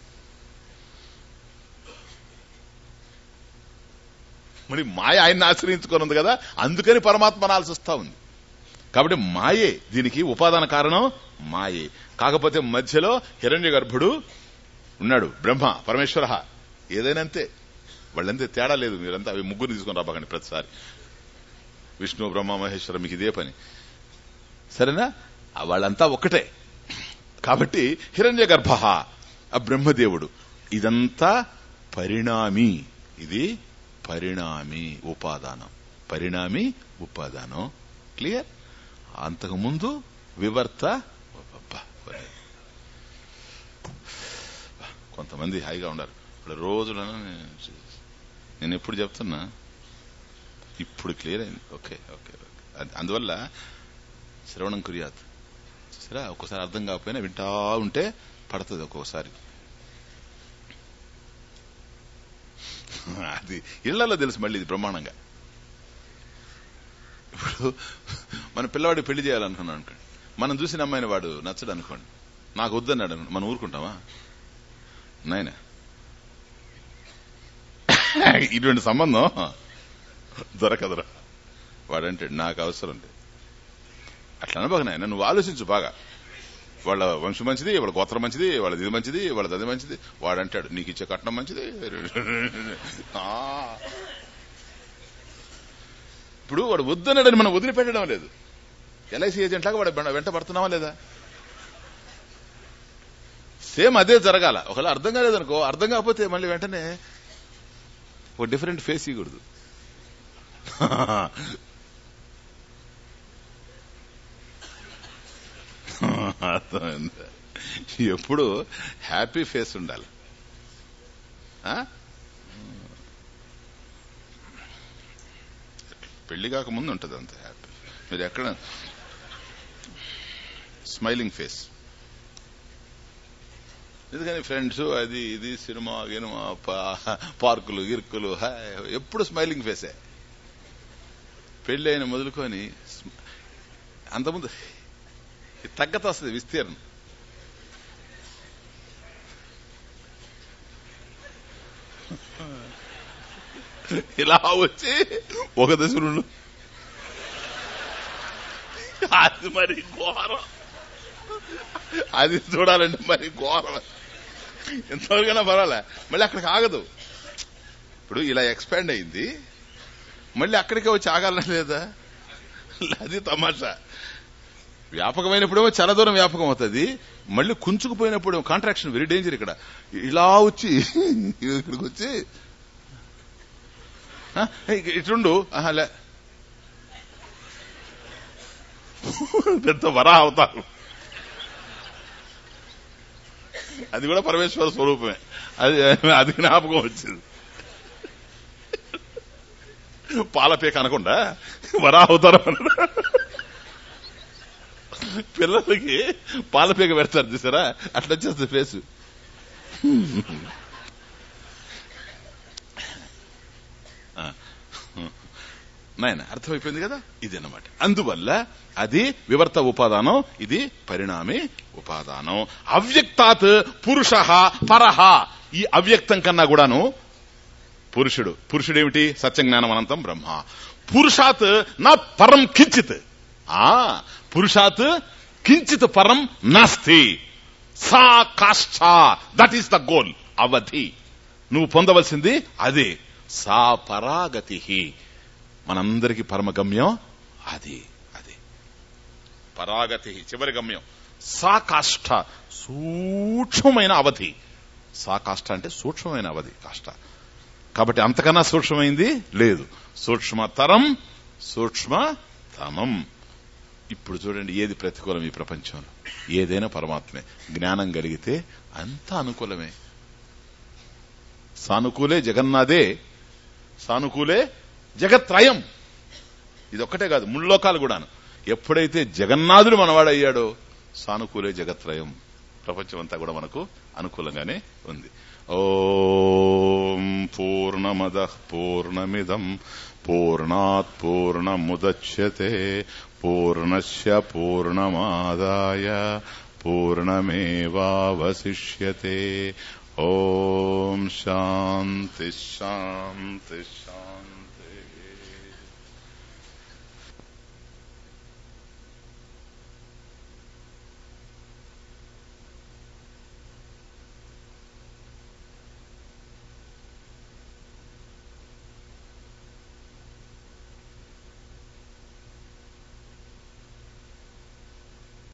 మరి మాయ ఆయన్ని ఆశ్రయించుకున్నది కదా అందుకని పరమాత్మ అనాల్సి వస్తా ఉంది కాబట్టి మాయే దీనికి ఉపాదాన కారణం మాయే కాకపోతే మధ్యలో హిరణ్య గర్భుడు ఉన్నాడు బ్రహ్మ పరమేశ్వర ఏదైనా అంతే వాళ్ళంతే తేడా లేదు మీరంతా అవి ముగ్గురు తీసుకొని రాబాకండి ప్రతిసారి విష్ణు బ్రహ్మ మహేశ్వర మీకు ఇదే పని సరేనా ఆ వాళ్ళంతా ఒక్కటే కాబట్టి హిరణ్య గర్భ ఆ బ్రహ్మదేవుడు ఇదంతా పరిణామి ఇది పరిణామి ఉపాదానం పరిణామి ఉపాదానం క్లియర్ అంతకుముందు వివర్త అబ్బా, ఒరే. కొంతమంది హాయిగా ఉన్నారు ఇప్పుడు రోజులను నేను ఎప్పుడు చెప్తున్నా ఇప్పుడు క్లియర్ అయింది ఓకే ఓకే ఓకే అది- అందువల్ల శ్రవణం కురియాత్ సరే ఒక్కోసారి అర్థం కాకపోయినా వింటా ఉంటే పడుతుంది ఒక్కొక్కసారి అది ఇళ్లలో తెలుసు మళ్ళీ ఇది బ్రహ్మాండంగా ఇప్పుడు మన పిల్లవాడి పెళ్లి చేయాలనుకున్నాను అనుకోండి మనం చూసిన అమ్మాయిని వాడు నచ్చడు అనుకోండి నాకు వద్దన్నాడు అనుకోండి. మనం ఊరుకుంటామా నాయన ఇటువంటి సంబంధం దొరకదురా వాడంటాడు నాకు అవసరం లేదు అట్లా అనబాక నాయన నువ్వు ఆలోచించు బాగా వాళ్ళ వంశం మంచిది వాళ్ళ గోత్రం మంచిది వాళ్ళది ఇది మంచిది వాళ్ళది అది మంచిది వాడంటాడు నీకు ఇచ్చే కట్నం మంచిది ఆ. ఇప్పుడు వాడు వద్దన్నాడని మనం వదిలిపెట్టడం లేదు ఎల్ఐసి ఏజెంట్ లాగా వాడు వెంట- వెంట పడుతున్నావా లేదా సేమ్ అదే జరగాల ఒకవేళ అర్థం కాలేదనుకో అర్థం కాకపోతే మళ్ళీ వెంటనే ఒక డిఫరెంట్ ఫేస్ ఇవ్వకూడదు అర్థమైందా ఎప్పుడు హ్యాపీ ఫేస్ ఉండాలి ఆ? పెళ్లి కాకముందు ఉంటుంది అంత హ్యాపీ మీరు ఎక్కడ స్మైలింగ్ ఫేస్ ఎందుకని ఫ్రెండ్స్ అది ఇది సినిమా గినిమా పా- పార్కులు ఇరుకులు హాయ్, ఎప్పుడు స్మైలింగ్ ఫేసే పెళ్లి అయిన మొదలుకొని స్మ- అంతకుముందు తగ్గత వస్తుంది విస్తీర్ణం ఇలా వచ్చి ఒక దశ రెండు అది మరి ఘోరం అది చూడాలంటే మరి ఘోరం ఎంతవరకైనా పర్వాలే మళ్ళీ అక్కడికి ఆగదు ఇప్పుడు ఇలా ఎక్స్పాండ్ అయింది మళ్ళీ అక్కడికే వచ్చి ఆగాలని లేదా అది తమాషా వ్యాపకమైనప్పుడేమో చాలా దూరం వ్యాపకం అవుతుంది మళ్ళీ కుంచుకుపోయినప్పుడు కాంట్రాక్షన్ వెరీ డేంజర్ ఇక్కడ ఇలా వచ్చి ఇక్కడికి వచ్చి ఆ, ఇక ఇటుండు ఆహా, లే పెద్ద వరా అవుతారు అది కూడా పరమేశ్వర స్వరూపమే అది అది జ్ఞాపకం వచ్చింది పాలపేక అనకుండా వరా అవుతారు అన్నాడు పిల్లలకి పాలపేక పెడతారు చూసారా అట్లా వచ్చేస్తుంది ఫేసు నాయన అర్థమైపోయింది కదా ఇది అన్నమాట అందువల్ల అది వివర్త ఉపాదానం ఇది పరిణామి ఉపాదానం అవ్యక్తాత్ పురుష పరహ ఈ అవ్యక్తం కన్నా కూడాను పురుషుడు పురుషుడేమిటి సత్యజ్ఞానం అనంతం బ్రహ్మ పురుషాత్ నా పరం కించిత్ ఆ పురుషాత్ కించిత్ పరం నాస్తి సా కాష్ట దట్ ఈస్ ద గోల్ అవధి నువ్వు పొందవలసింది అదే సా పరాగతి మనందరికి పరమగమ్యం అది అది పరాగతి చివరి గమ్యం సా కాష్ట సూక్ష్మమైన అవధి సా కాష్ట అంటే సూక్ష్మమైన అవధి కాష్ట కాబట్టి అంతకన్నా సూక్ష్మమైంది లేదు సూక్ష్మతరం సూక్ష్మతమం ఇప్పుడు చూడండి ఏది ప్రతికూలం ఈ ప్రపంచంలో ఏదైనా పరమాత్మే జ్ఞానం కలిగితే అంతా అనుకూలమే సానుకూలే జగన్నాథే సానుకూలే జగత్రయం ఇది ఒక్కటే కాదు ముల్లోకాలు కూడాను ఎప్పుడైతే జగన్నాథుడు మనవాడయ్యాడో సానుకూలే జగత్రయం ప్రపంచం అంతా కూడా మనకు అనుకూలంగానే ఉంది ఓం పూర్ణమద పూర్ణమిదం పూర్ణాత్ పూర్ణముద్యతే పూర్ణస్య పూర్ణమాదాయ పూర్ణమేవావశిష్యతే ఓం శాంతి శాంతి శాంతి